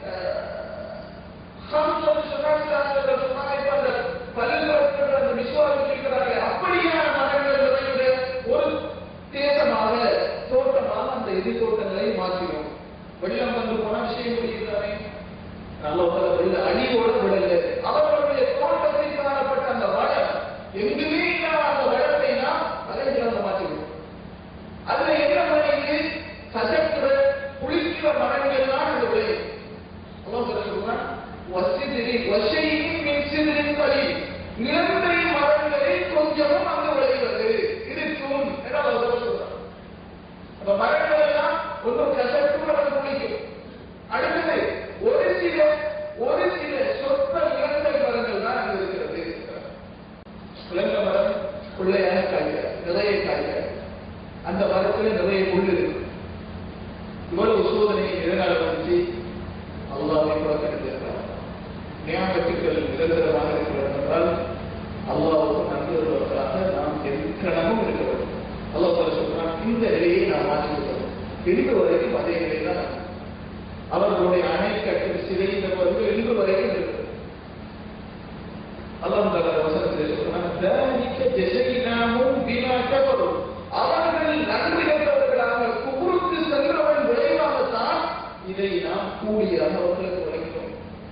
அந்த விசுவாசம் இருக்கிறார்கள் அப்படியான மரங்கள் நிறைந்த ஒரு தேசமாக தோட்டமாக அந்த எதிர் தோட்டங்களை மாற்றினோம் வெள்ளம் வந்து போன விஷயம் முடியுதானே நல்ல அழிவோடு விடல அவர்களுடைய தோட்டத்தில் காணப்பட்ட அந்த வளம் எங்குமே இல்லாத அந்த வளத்தை நாம் மலைகளை மாற்றிவிடும் அதுல என்ன விளையுது கசக்குற புளிக்கிற மரங்கள் தான் அந்த விளையும் அல்லாஹ் சொல்றான் வசிதிரி வசையின் மின் சிதிரின் வழி நிரந்தரி மரங்களில் கொஞ்சமும் அங்கு விளைகிறது இருக்கும் என்று அல்லாஹ் சொல்றான் அப்ப மரங்கள் எல்லாம் ஒன்றும் கசக்கும் அல்லது புளிக்கும் அடுத்தது ஒரு சில ஒரு சில சொற்ப நிரந்தரி மரங்கள் தான் அங்கு இருக்கிறது விலங்க மரம் பிள்ளையாக காய்கிறார் நிறைய காய்கிறார் அந்த மரத்துல நிறைய முள் இருக்கு இவ்வளவு சோதனை எதனால வந்துச்சு அல்லாவை புறக்கணித்திருக்கிறார் ஞாபகத்துக்கள் நிரந்தரமாக இருக்கிறது என்றால் அல்லாவுக்கு நன்றி வருவதற்காக நாம் எக்கணமும் இருக்க வேண்டும் அல்லாஹ் சொல்ல சொல்றான் இந்த நிலையை நாம் மாற்றிவிட்டோம் இன்று வரைக்கும் அதே நிலை தான் அவர்களுடைய அணைக்கட்டு சிதைந்தவர்கள் இன்று வரைக்கும் இருக்கிறது அல்லாஹ் தஆலா வசனத்தில் சொல்றான் ذلك جزيناهم بما كفروا அவர்கள் நன்றி கெட்டவர்களாக குபுருக்கு சென்றவன் விளைவாகத்தான் இதை நாம் கூலியாக அவர்களுக்கு வழங்கினோம்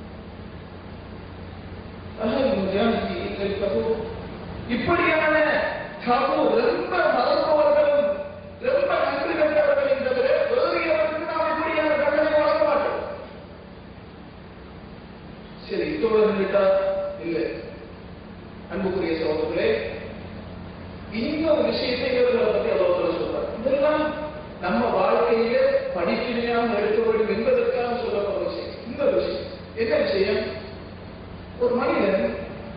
அஹல் முஜாஹி இல்லை கபூர் இப்படியான கபூர் ரொம்ப மறப்பவர்களும் ரொம்ப நன்றி கெட்டவர்கள் தவிர வேறு எவருக்கும் நாம் இப்படியான தண்டனை வழங்க மாட்டோம் சரி இதோட நின்றுட்டா இல்லை அன்புக்குரிய சகோதரர்களே இன்னொரு விஷயத்தை இவர்களை பற்றி அவ்வளவு சொல்றார் இதெல்லாம் நம்ம வாழ்க்கையில படிப்பினையாக எடுக்க வேண்டும் என்பதற்காக சொல்லப்படுற விஷயம் இந்த விஷயம் என்ன விஷயம் ஒரு மனிதன்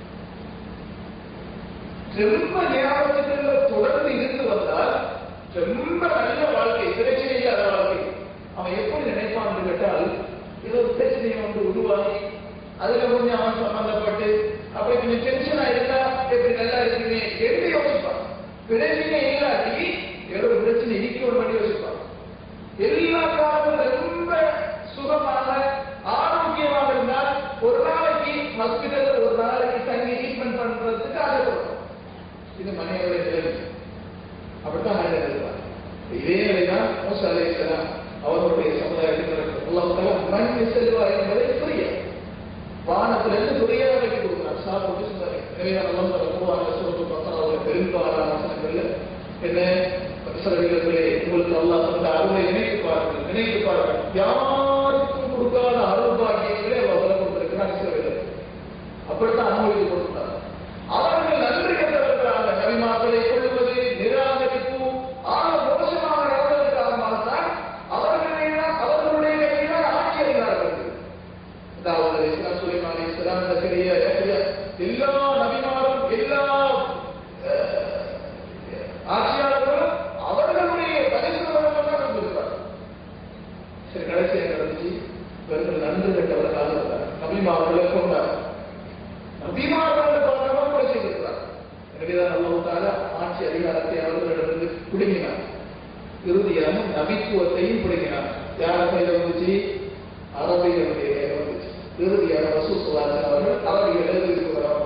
ரொம்ப ஞாபகத்துல தொடர்ந்து இருந்து வந்தால் ரொம்ப நல்ல வாழ்க்கை பிரச்சனை இல்லாத வாழ்க்கை அவன் எப்படி நினைப்பான் என்று கேட்டால் ஏதோ ஒரு பிரச்சனையை வந்து உருவாகி அதுல கொஞ்சம் அவன் சம்பந்தப்பட்டு அப்படி கொஞ்சம் டென்ஷனா இருந்தா எப்படி நல்லா இருக்குமே என்று யோசிப்பான் பிரச்சனை இல்லாட்டி ஏதோ ஒரு பிரச்சனை இருக்கணும் பண்ணி யோசிப்பான் எல்லா காலமும் ரொம்ப சுகமாக ஆரோக்கியமாக இருந்தால் ஒரு நாளைக்கு ஹாஸ்பிட்டல்ல ஒரு நாளைக்கு தங்கி ட்ரீட்மெண்ட் பண்றதுக்கு ஆசைப்படுறோம் இது மனைவியோட நிலைமை அப்படித்தான் ஆயிரம் இருப்பார் இதே நிலைதான் மூசா அலைஹிஸ்ஸலாம் அவர்களுடைய சமுதாயத்தில் நடக்கும் அல்லாஹ் மண் செல்வா என்பதை புரிய வானத்திலிருந்து துறையாக வைத்து கொடுக்கிறார் சாப்பிட்டு சொன்னாரு எனவே அல்லாஹ் தஆலா குர்ஆன்ல சூரத்துல் பக்ராவுல பெரும்பாலான வசனங்கள்ல என்ன சிலவிடத்திலே உங்களுக்கு அல்லாஹ் தந்த அருளை நினைத்து பாருங்கள் நினைத்து பாருங்கள் யாருக்கும் கொடுக்காத அருள் பாக்கியங்களே அல்லாஹ் கொடுத்திருக்கிறார் சிலவிடத்தில் அப்படித்தான் அனுமதித்து கொடுத்தார் அவர்கள் நன்றி கட்டவர்களாக நபிமாக்களை கொள்வது நிராகரிப்பு ஆக மோசமாக நடந்தது காரணமாகத்தான் அவர்களை அவர்களுடைய கையில் ஆட்சி அறிகிறார்கள் அதாவது இஸ்லாம் சுலைமான் இஸ்லாம் ஜக்கரியா யஹ்யா எல்லா நபிமாரும் எல்லா அஹ், ஆட்சியாளர்களும் அவர்களுடைய பரிசுத்தவர்கள் தான் இருந்திருப்பார் சரி கடைசி என்ன நடந்துச்சு இவர்கள் நன்றி கட்டவர்களாக இருந்தார் நபிமார்களை கொண்டார் நபிமார்கள் பலமாக கொலை செய்திருக்கிறார் எனவேதான் அல்லாஹால ஆட்சி அதிகாரத்தை அவர்களிடமிருந்து பிடுங்கினார் இறுதியாக நபித்துவத்தையும் பிடுங்கினார் யார் கையில வந்துச்சு அரபிகளுடைய கையில வந்துச்சு இறுதியாக ரசூசுவாசன் அவர்கள் அரபிகள் எழுதிட்டு வராங்க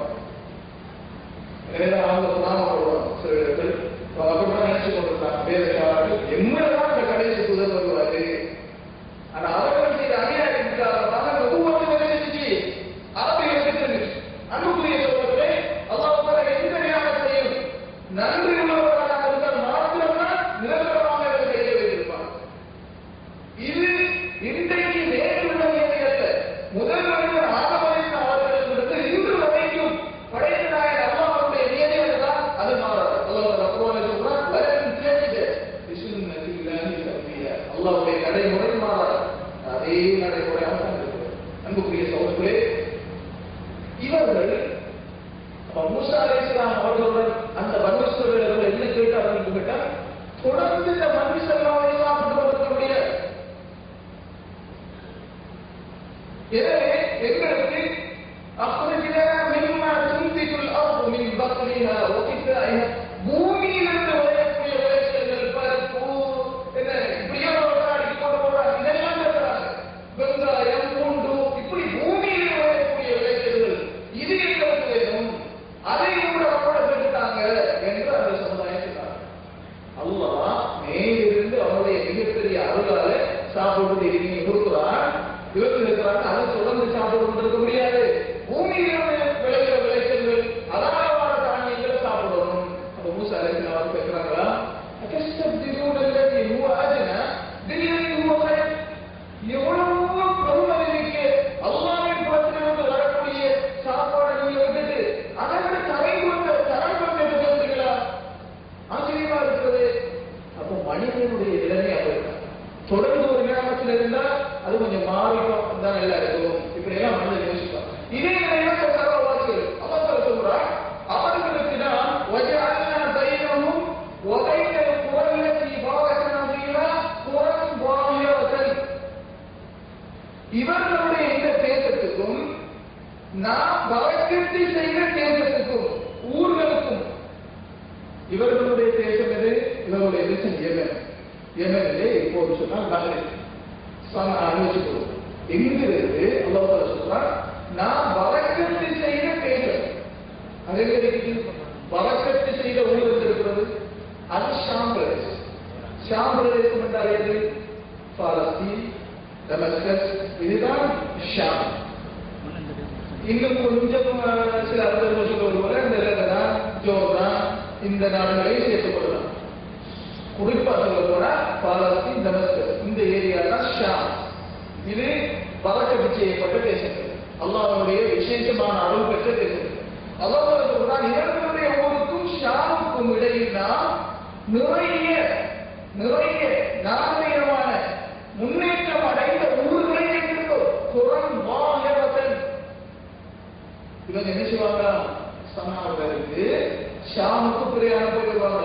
எனவேதான் அவங்க புறாமப்படுவாங்க சில இடத்தில் அப்படிதான் நினைச்சு கொண்டிருந்தாங்க வேதக்காரர்கள் எம்மதான் இந்த கடைசி புதல் வருவாரு ஆனா அவர்கள் செய்த அநியாயத்தின் காரணமாக ஒவ்வொரு வேலை செஞ்சு அரபிகளுக்கு தெரிஞ்சிச்சு அன்புக்குரிய சோதரே அல்லாஹ் எந்த ஞானத்தையும் நன்றி உள்ளவர்களாக இருந்தால் மாத்திரம்தான் நிரந்தரமாக இதை செய்ய வைத்திருப்பார் இது இன்றைக்கு நேற்று நிலையை அல்ல முதல் மனிதர் ஆதமளித்த அவர்களிடத்து இன்று வரைக்கும் படைத்த நாயர் அல்லாஹ்வுடைய நியதி தான் அது மாறாது அல்லாஹ் குர்ஆனில் சொல்றான் வலன் தஜித பிசுன்னத்தில்லாஹி தபியா அல்லாஹ்வுடைய நடைமுறை மாறாது அதே நடைமுறையாக தான் இருக்கிறது அன்புக்குரிய சகோதரர்களே இவர்கள் அப்ப மூசா அலைஹிஸ்ஸலாம் அவர்களுடன் அந்த வன்முஸ்தர்கள் என்ன கேட்டார்கள் கேட்டால் தொடர்ந்து இந்த மனுஷல்லாவை சாப்பிட்டு கொண்டிருக்க முடியாது எனவே எங்களுக்கு அப்ரஜினா மிம்மா துன்பிகுல் அர்து மின் பக்ரிஹா வ கிஃபாயிஹா பூமியிலிருந்து விளையக்கூடிய விளைச்சல்கள் பருப்பு என்ன இப்படியே அடிக்கி கொண்டு போறாங்க இதெல்லாம் பேசுறாங்க வெங்காயம் பூண்டு இப்படி பூமியில் விளையக்கூடிய விளைச்சல்கள் இது எங்களுக்கு வேணும் அதை கூட கூட பெற்றுட்டாங்க என்று அந்த சமுதாயம் சொன்னாங்க அல்லாஹ் மேலிருந்து அவனுடைய மிகப்பெரிய அருளால சாப்பிட்டு இருக்கீங்க கொடுக்குறான் இவர்கள் இருக்கிறாங்க அதை தொடர்ந்து சாப்பிட்டு நான் வழக்கத்தை செய்த தேசத்துக்கும் ஊர்களுக்கும் இவர்களுடைய தேசம் எது இவர்களுடைய தேசம் ஏமன் ஏமனிலே இப்போது சொன்னால் பஹ்ரைன் சன அனுவச்சிக்கொள்ளும் எங்கிருந்து அல்லாஹ் சொல்றார் நான் வழக்கத்தை செய்த தேசம் அது எங்க இருக்குது வழக்கத்தை செய்த ஊழல் இருக்கிறது அது ஷாம் பிரதேசம் ஷாம் பிரதேசம் என்றால் எது பாலஸ்தீன் டமஸ்கஸ் இதுதான் ஷாம் இன்னும் கொஞ்சம் அஹ், சில அறிஞர்கள் சொல்வது போல இந்த லெபனான் ஜோர்தான் இந்த நாடுகளை சேர்த்துக் கொள்ளலாம் குறிப்பா சொல்ல போனா பாலஸ்தீன் டமஸ்கஸ் இந்த ஏரியா தான் ஷாம் இது வழக்கத்து செய்யப்பட்ட தேசங்கள் அல்லாஹ்வுடைய விசேஷமான அருள் பெற்ற தேசங்கள் அல்லாஹ் சொல்றான் இவர்களுடைய ஊருக்கும் ஷாமுக்கும் இடையில் நாம் நிறைய நிறைய நாகரிகமான முன்னேற்றம் அடைந்த ஊர்களை வைத்திருக்கிறோம் குரம் வாகவத்தன் இவங்க என்ன செய்வாங்க சனாவுக்கு ஷாமுக்கு பிரயாணம் போயிடுவாங்க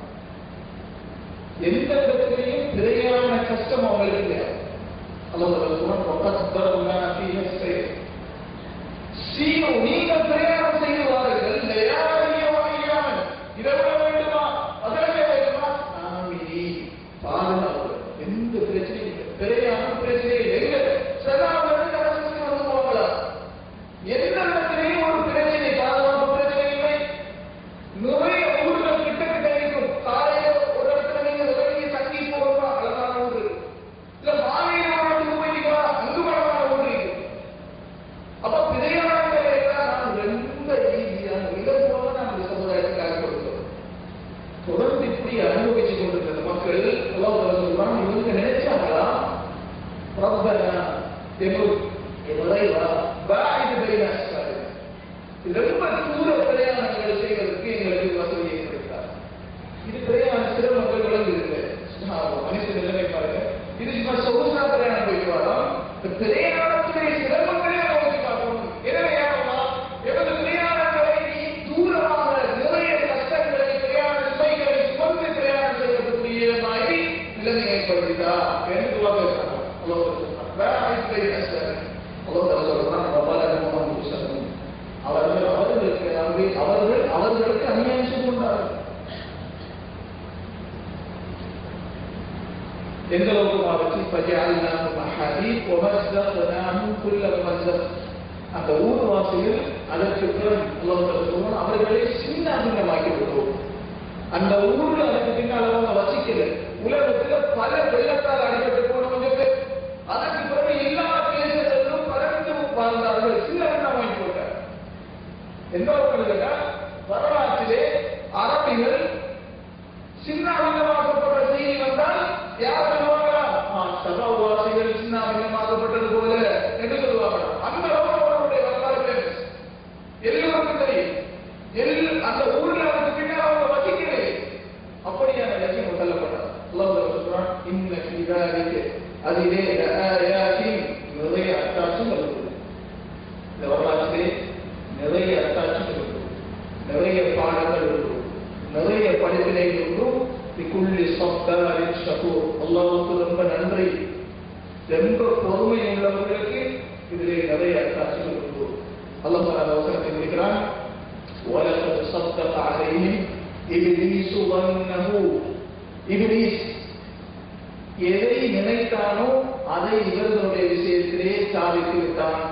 எந்த இடத்துலையும் பிரயாண கஷ்டம் அவங்களுக்கு இல்லை அல்லாஹ் சொல்றான் "வகத்தர்னா ஃபீஹ ஸைர்." சீரும் நீங்கள் பிரயாணம் செய்து வாருங்கள் லயாலிய வஅய்யாமன். இரவுல வேண்டுமா பகலில வேண்டுமா ஆமீனி. பாதுகாப்பு எந்த பிரச்சனையும் இல்லை பிரயாணம் பிரச்சனை இல்லை எங்க சதாவது அரசுக்கு வந்து போகலாம் எந்த இடத்திலையும் ஒரு பிரச்சனை பாதுகாப்பு பிரச்சனை இல்லை நிறைய ஊர்கள் கிட்ட கிட்ட இருக்கும் காலையில ஒரு இடத்துல நீங்க வெளியே தங்கி போகலாம் அழகான ஊர் இருக்கு. இல்ல மாலையில ஒரு இடத்துக்கு போயிட்டீங்களா அங்கு அழகான ஊர் இருக்கு அப்ப பிரயாணங்களை எல்லாம் நாம் ரொம்ப ஈஸியாக இலகுவாக நாம் இந்த சமுதாயத்துக்காக கொடுக்கிறோம் தொடர்ந்து இப்படி அனுபவிச்சு கொண்டிருக்கிற மக்கள் எல்லாம் சொல்றாங்க இவங்க நினைச்சாங்களா ரப்பனா எங்கள் இறைவா பாயிது பைன அஸ்ஸாலிஹ். இது ரொம்ப தூர பிரயாணங்கள் செய்வதற்கு எங்களுக்கு வசதி ஏற்படுத்தார் இது பிரயாண சிரமங்கள் விளங்குது மனுஷ நிலைமை பாருங்க இது சும்மா சொகுசா பிரயாணம் போயிட்டு வரோம் இந்த பிரயாணத்துடைய சிரமங்களே நோக்கி பார்க்கணும் எனவே யாரெல்லாம் எமது பிரயாணங்களை நீ தூரமாக நிறைய கஷ்டங்களை பிரயாண சுமைகளை சுமந்து பிரயாணம் செய்யக்கூடிய மாதிரி நிலைமை ஏற்படுத்திட்டா என்று துவா பேசுறாங்க அல்லாஹ் சொல்றான் பாயிது பைன அஸ்ஸாலிஹ். அல்லாஹ் சொல்றான் ரப்பனா முஹம்மது ஸல்லல்லாஹு அவர்கள் அவர்களுக்கு அவர்கள் அவர்கள் அவர்களுக்கு அநியாயம் செய்து கொண்டார்கள் எந்த அளவுக்கு ஆபத்து فجعلناه محاديث ومزقناه كل ممزق அந்த ஊர்வாசிகள் அதற்கு பிறகு அல்லாஹ் சொல்லுவான் அவர்களை சின்ன அங்கமாக்கி விடுவோம் அந்த ஊர்ல அதுக்கு பின்னால் அவங்க வசிக்கல உலகத்துல பல வெள்ளத்தால் அடிபட்டு போன கொஞ்சம் பேர் அதற்கு பிறகு எல்லா தேசங்களிலும் பறந்து வாழ்ந்தார்கள் சின்ன அங்கமாக்கி போட்டார் எந்த அளவுக்கு வரலாற்றிலே அரபிகள் சின்ன அமிலமாக்கப்பட்ட செய்தி வந்தால் யார் சொல்லுவாங்களா சபாவாசிகள் சின்ன அமிலமாக்கப்பட்டது போல என்று சொல்லுவாங்களா அந்த அளவுக்கு அவர்களுடைய வரலாறு famous. எல்லோருக்கும் தெரியும் எல் அந்த ஊர்ல அதுக்கு பின்னால் அவங்க வசிக்கவே அப்படியான லட்சியம் சொல்லப்பட்டார் அல்லாஹ் சொல்றான் இன்ன ஃபிதாலிக அதிலே லஆயாத்தின் நிறைய அத்தாட்சிகள் இருக்குது இந்த வரலாற்றிலே நிறைய அத்தாட்சிகள் இருக்கும் நிறைய பாடங்கள் இருக்கும் நிறைய படிப்பினைகள் இருக்கும் இக்குள்ளி சப்தாரின் ஷகூர் அல்லாவுக்கு ரொம்ப நன்றி ரொம்ப பொறுமை உள்ளவர்களுக்கு இதிலே நிறைய அத்தாட்சிகள் இருக்கும் அல்லாஹ் அந்த அவசரத்தை முடிக்கிறான் وَلَقَدْ صَدَّقَ عَلَيْهِمْ إِبْلِيسُ ظَنَّهُ இப்லீஸ் எதை நினைத்தானோ அதை இவர்களுடைய விஷயத்திலே சாதித்து விட்டான்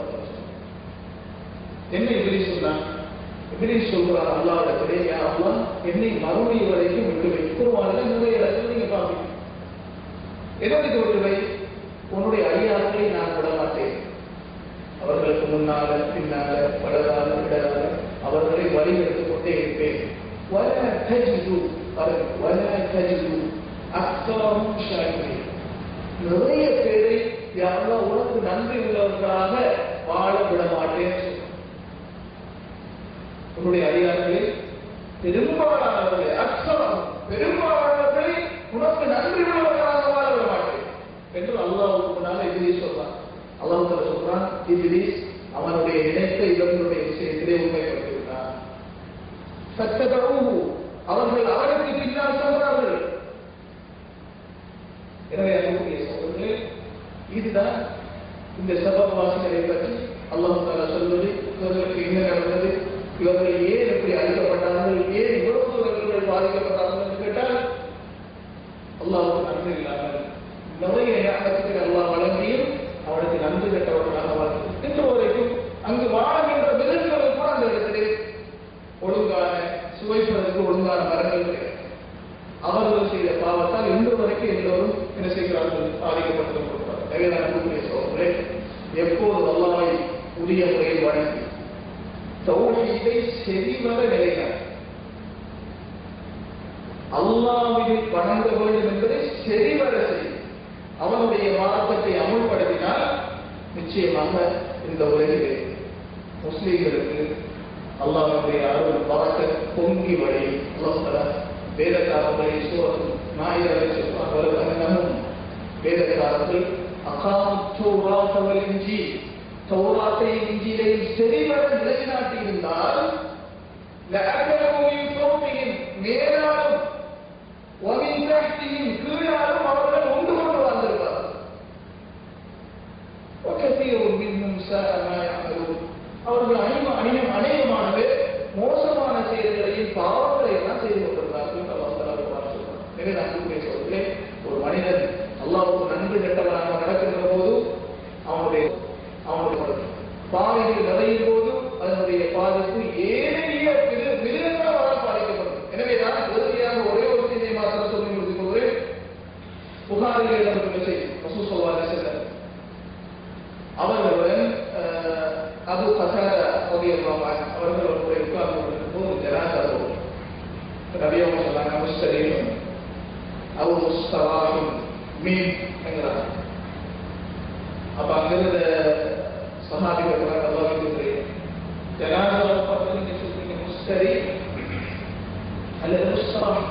என்ன இப்லீஸ் சொன்னான் இப்லீஸ் சொல்றான் அல்லாஹ்விடத்திலே யா அல்லாஹ் என்னை மறுமை வரைக்கும் விட்டு வை குர்ஆனில் நிறைய இடத்துல நீங்க பாப்பீங்க எதற்கு விட்டு வை உன்னுடைய அடியார்களை நான் விட மாட்டேன் அவர்களுக்கு முன்னால பின்னால படலால விடாத அவர்களை வழி எடுத்துக் கொண்டே இருப்பேன் وَلَا تَجِدُوا பாருங்க, وَلَا تَجِدُوا أَكْثَرَهُمْ شَاكِرِينَ நிறைய பேரை யாரெல்லாம் உனக்கு நன்றி உள்ளவர்களாக வாழ விட மாட்டேன்னு சொல்றான். உன்னுடைய அதிகாரங்களில் பெரும்பாலானவர்களை அக்ஷரம் பெரும்பாலானவர்களை உனக்கு நன்றி உள்ளவர்களாக வாழ விட மாட்டேன் என்று அல்லாஹ்வுக்கு முன்னால இபிலிஸ் சொல்றான் அல்லாஹ் தஆலா சொல்றான் இபிலிஸ் அவனுடைய நினைத்த இவர்களுடைய விஷயத்திலே உண்மைப்படுத்திவிட்டான் சத்ததூஹு அவர்கள் அவருக்கு பின்னால் சென்றார்கள் எனவே அன்புக்குரிய சகோதரர்களே இதுதான் இந்த சபவாசிகளை பற்றி அல்லாஹ் தாலா சொல்வது செறிவர நிலைநாட்டு அல்லாஹ்வை வணங்க வேண்டும் என்பதை செறிவர செய்யும் அவனுடைய மார்க்கத்தை அமுல்படுத்தினால் நிச்சயமாக இந்த உலகிலே முஸ்லீம்களுக்கு அல்லாஹ்வுடைய அருள் பறக்க பொங்கி வழி அல்லாஹ் வேதக்காரர்களை சூரத்து நாயிரவை சொல்வார்கள் வேதக்காரர்கள் அகாமுத்தோராத்தவல் இஞ்சி தௌராத்தை இஞ்சிலை செறிவர நிலைநாட்டியிருந்தால் لأكلوا من فوقهم மேலாலும் ومن تحتهم கீழாலும் அவர்கள் உண்டு கொண்டு வந்திருப்பார்கள் وكثير منهم ساء ما يعملون அவர்கள் அணிம அணியும் அநேகமானவே மோசமான செயல்களையும் பாவங்களை எல்லாம் செய்து கொண்டிருந்தார்கள் என்று அல்லாஹ் தஆலா குர்ஆன் சொல்றார். எனவே நான் கூறிய சொல்லே ஒரு மனிதன் அல்லாஹ்வுக்கு நன்றி கெட்டவனாக நடக்கின்ற போது அவனுடைய அவனுடைய பாதையில் நுழையும் போது அதனுடைய பாதிப்பு ஏனைய மிரு- மிருகங்களால் பாதிக்கப்படும் எனவே நான் இறுதியாக ஒரே ஒரு செய்தியை மாத்திரம் சொல்லி முடித்துக் கொள்கிறேன் புகாரில் இடம்பெற்ற செய்தி ரசூல் ஸல்லல்லாஹு அலைஹி வஸல்லம் அவர்களுடன் அஹ், அபு கசாரா ரலியல்லாஹு அன்ஹு அவர்கள் ஒரு உட்கார்ந்து கொண்டிருக்கும் ஜனாதா போகும் நபி அவங்க சொன்னாங்க முஸ்தரீம் அவு முஸ்தராஹிம் மீன் என்கிறாங்க அப்ப அங்கிருந்த சஹாபிகள் சொன்னாங்க அல்லாஹ் சொல்றேன் ஜனாதாவை பார்த்து நீங்க சொல்றீங்க முஸ்தரி அல்லது முஸ்தராஹ்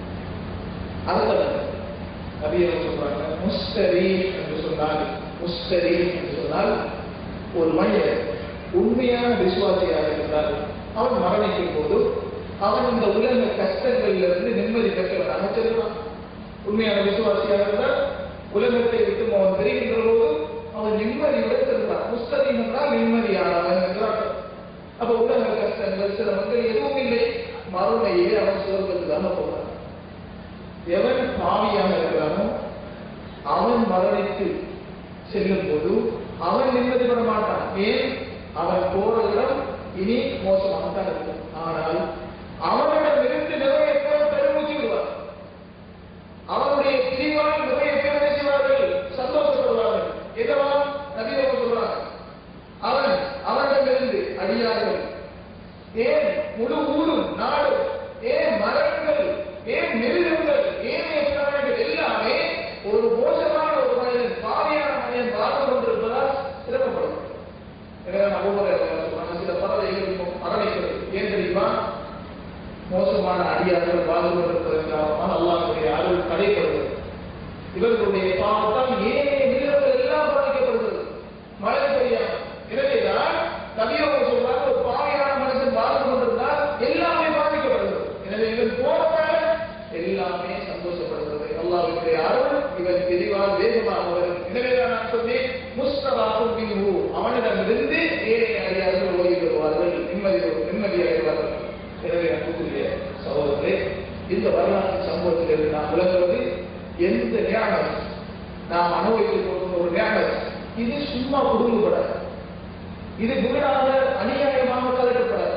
அர்த்தம் நபியை சொல்றாங்க முஸ்தரி என்று சொன்னால் முஸ்தரி என்று சொன்னால் ஒரு மனிதன் உண்மையான விசுவாசியாக இருந்தால் அவன் மரணிக்கும் போது அவன் இந்த உலக கஷ்டங்களிலிருந்து நிம்மதி பெற்றவனாக செல்வான் உண்மையான விசுவாசியாக இருந்தால் உலகத்தை விட்டு அவன் தெரிகின்ற போது அவன் நிம்மதியுடன் செல்வான் முஸ்தரி என்றால் நிம்மதியானவன் என்று அர்த்தம் அப்ப உலக கஷ்டங்கள் சிரமங்கள் எதுவும் இல்லை மறுமையே அவன் சுவர்க்கத்துக்காக போகிறான் எவன் பாவியாக இருக்கிறானோ அவன் மரணித்து செல்லும் போது அவன் நிம்மதி பெற மாட்டான் ஏன் அவன் போற இடம் இனி மோசமாகத்தான் இருக்கும் ஆனால் அவனிடமிருந்து நிறைய பேர் பெருமூச்சு விடுவார் அவனுடைய பிரிவால் நிறைய பேர் என்ன செய்வார்கள் சந்தோஷப்படுவார்கள் எதெல்லாம் நபியாக சொல்றாங்க அவன் அவனிடமிருந்து அடியார்கள் ஏன் முழு ஊரும் நாடும் ஏன் மரங்கள் ஏன் மிருகங்கள் ஏனைய பிராணிகள் எல்லாமே ஒரு மோசமான ஒரு மனிதன் பாவியான மனிதன் வாழ்ந்து கொண்டிருப்பதால் சிரமப்படும் எனவே நான் ஒவ்வொரு சொல்றாங்க சில பறவைகள் மரணிக்கிறது ஏன் தெரியுமா மோசமான அடியார்கள் வாழ்ந்து கொண்டிருப்பதற்காக அல்லாஹுடைய அருள் தடைப்படுகிறது இவர்களுடைய பாவத்தால் ஏனைய மிருகங்கள் எல்லாம் பாதிக்கப்படுகிறது மழை பெய்யாமல் எனவேதான் நபியோக சொல்றாங்க ஒரு பாவியான மனிதன் வாழ்ந்து கொண்டிருந்தால் எல்லாமே பாதிக்கப்படுகிறது எனவே இவன் போனதால எல்லாமே சந்தோஷப்படுகிறது அல்லாஹ்வுடைய அருள் இவன் விரிவால் வேகமாக வரும் எனவேதான் நான் சொன்னேன் முஸ்தலாகும் மின்ஹு அவனிடமிருந்து ஏனைய அடியார்கள் ஓய்வு பெறுவார்கள் நிம்மதி நிம்மதி அடைவார்கள் எனவே அன்புக்குரிய சகோதரர்களே இந்த வரலாற்று சம்பவத்திலிருந்து நாம் விளங்குவது எந்த ஞானம் நாம் அனுபவித்துக் கொள்கிற ஒரு ஞானம் இது சும்மா குடும்பப்படாது இது வீடாக அநியாயமாக கருதப்படாது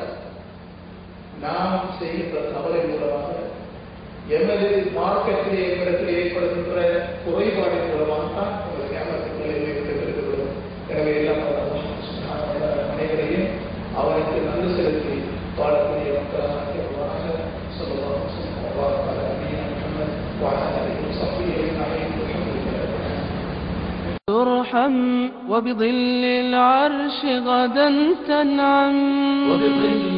நாம் செய்கின்ற தவறின் மூலமாக எமது மார்க்கத்திலே எங்களிடத்தில் ஏற்படுகின்ற குறைபாடின் மூலமாக தான் உங்கள் ஞாபகத்துக்களை பெற்றுவிடும் எனவே எல்லாம் வல்ல அல்லாஹ் சுப்ஹானஹு வ தஆலா அனைவரையும் அவனுக்கு நன்றி செலுத்தி வாழக்கூடிய மக்களாக ஆக்கியவராக ஸல்லல்லாஹு அலைஹி வஸல்லம் وبارك على نبينا محمد وعلى اله وصحبه اجمعين والحمد لله رب العالمين ترحم وبظل العرش غدا تنعم وبظل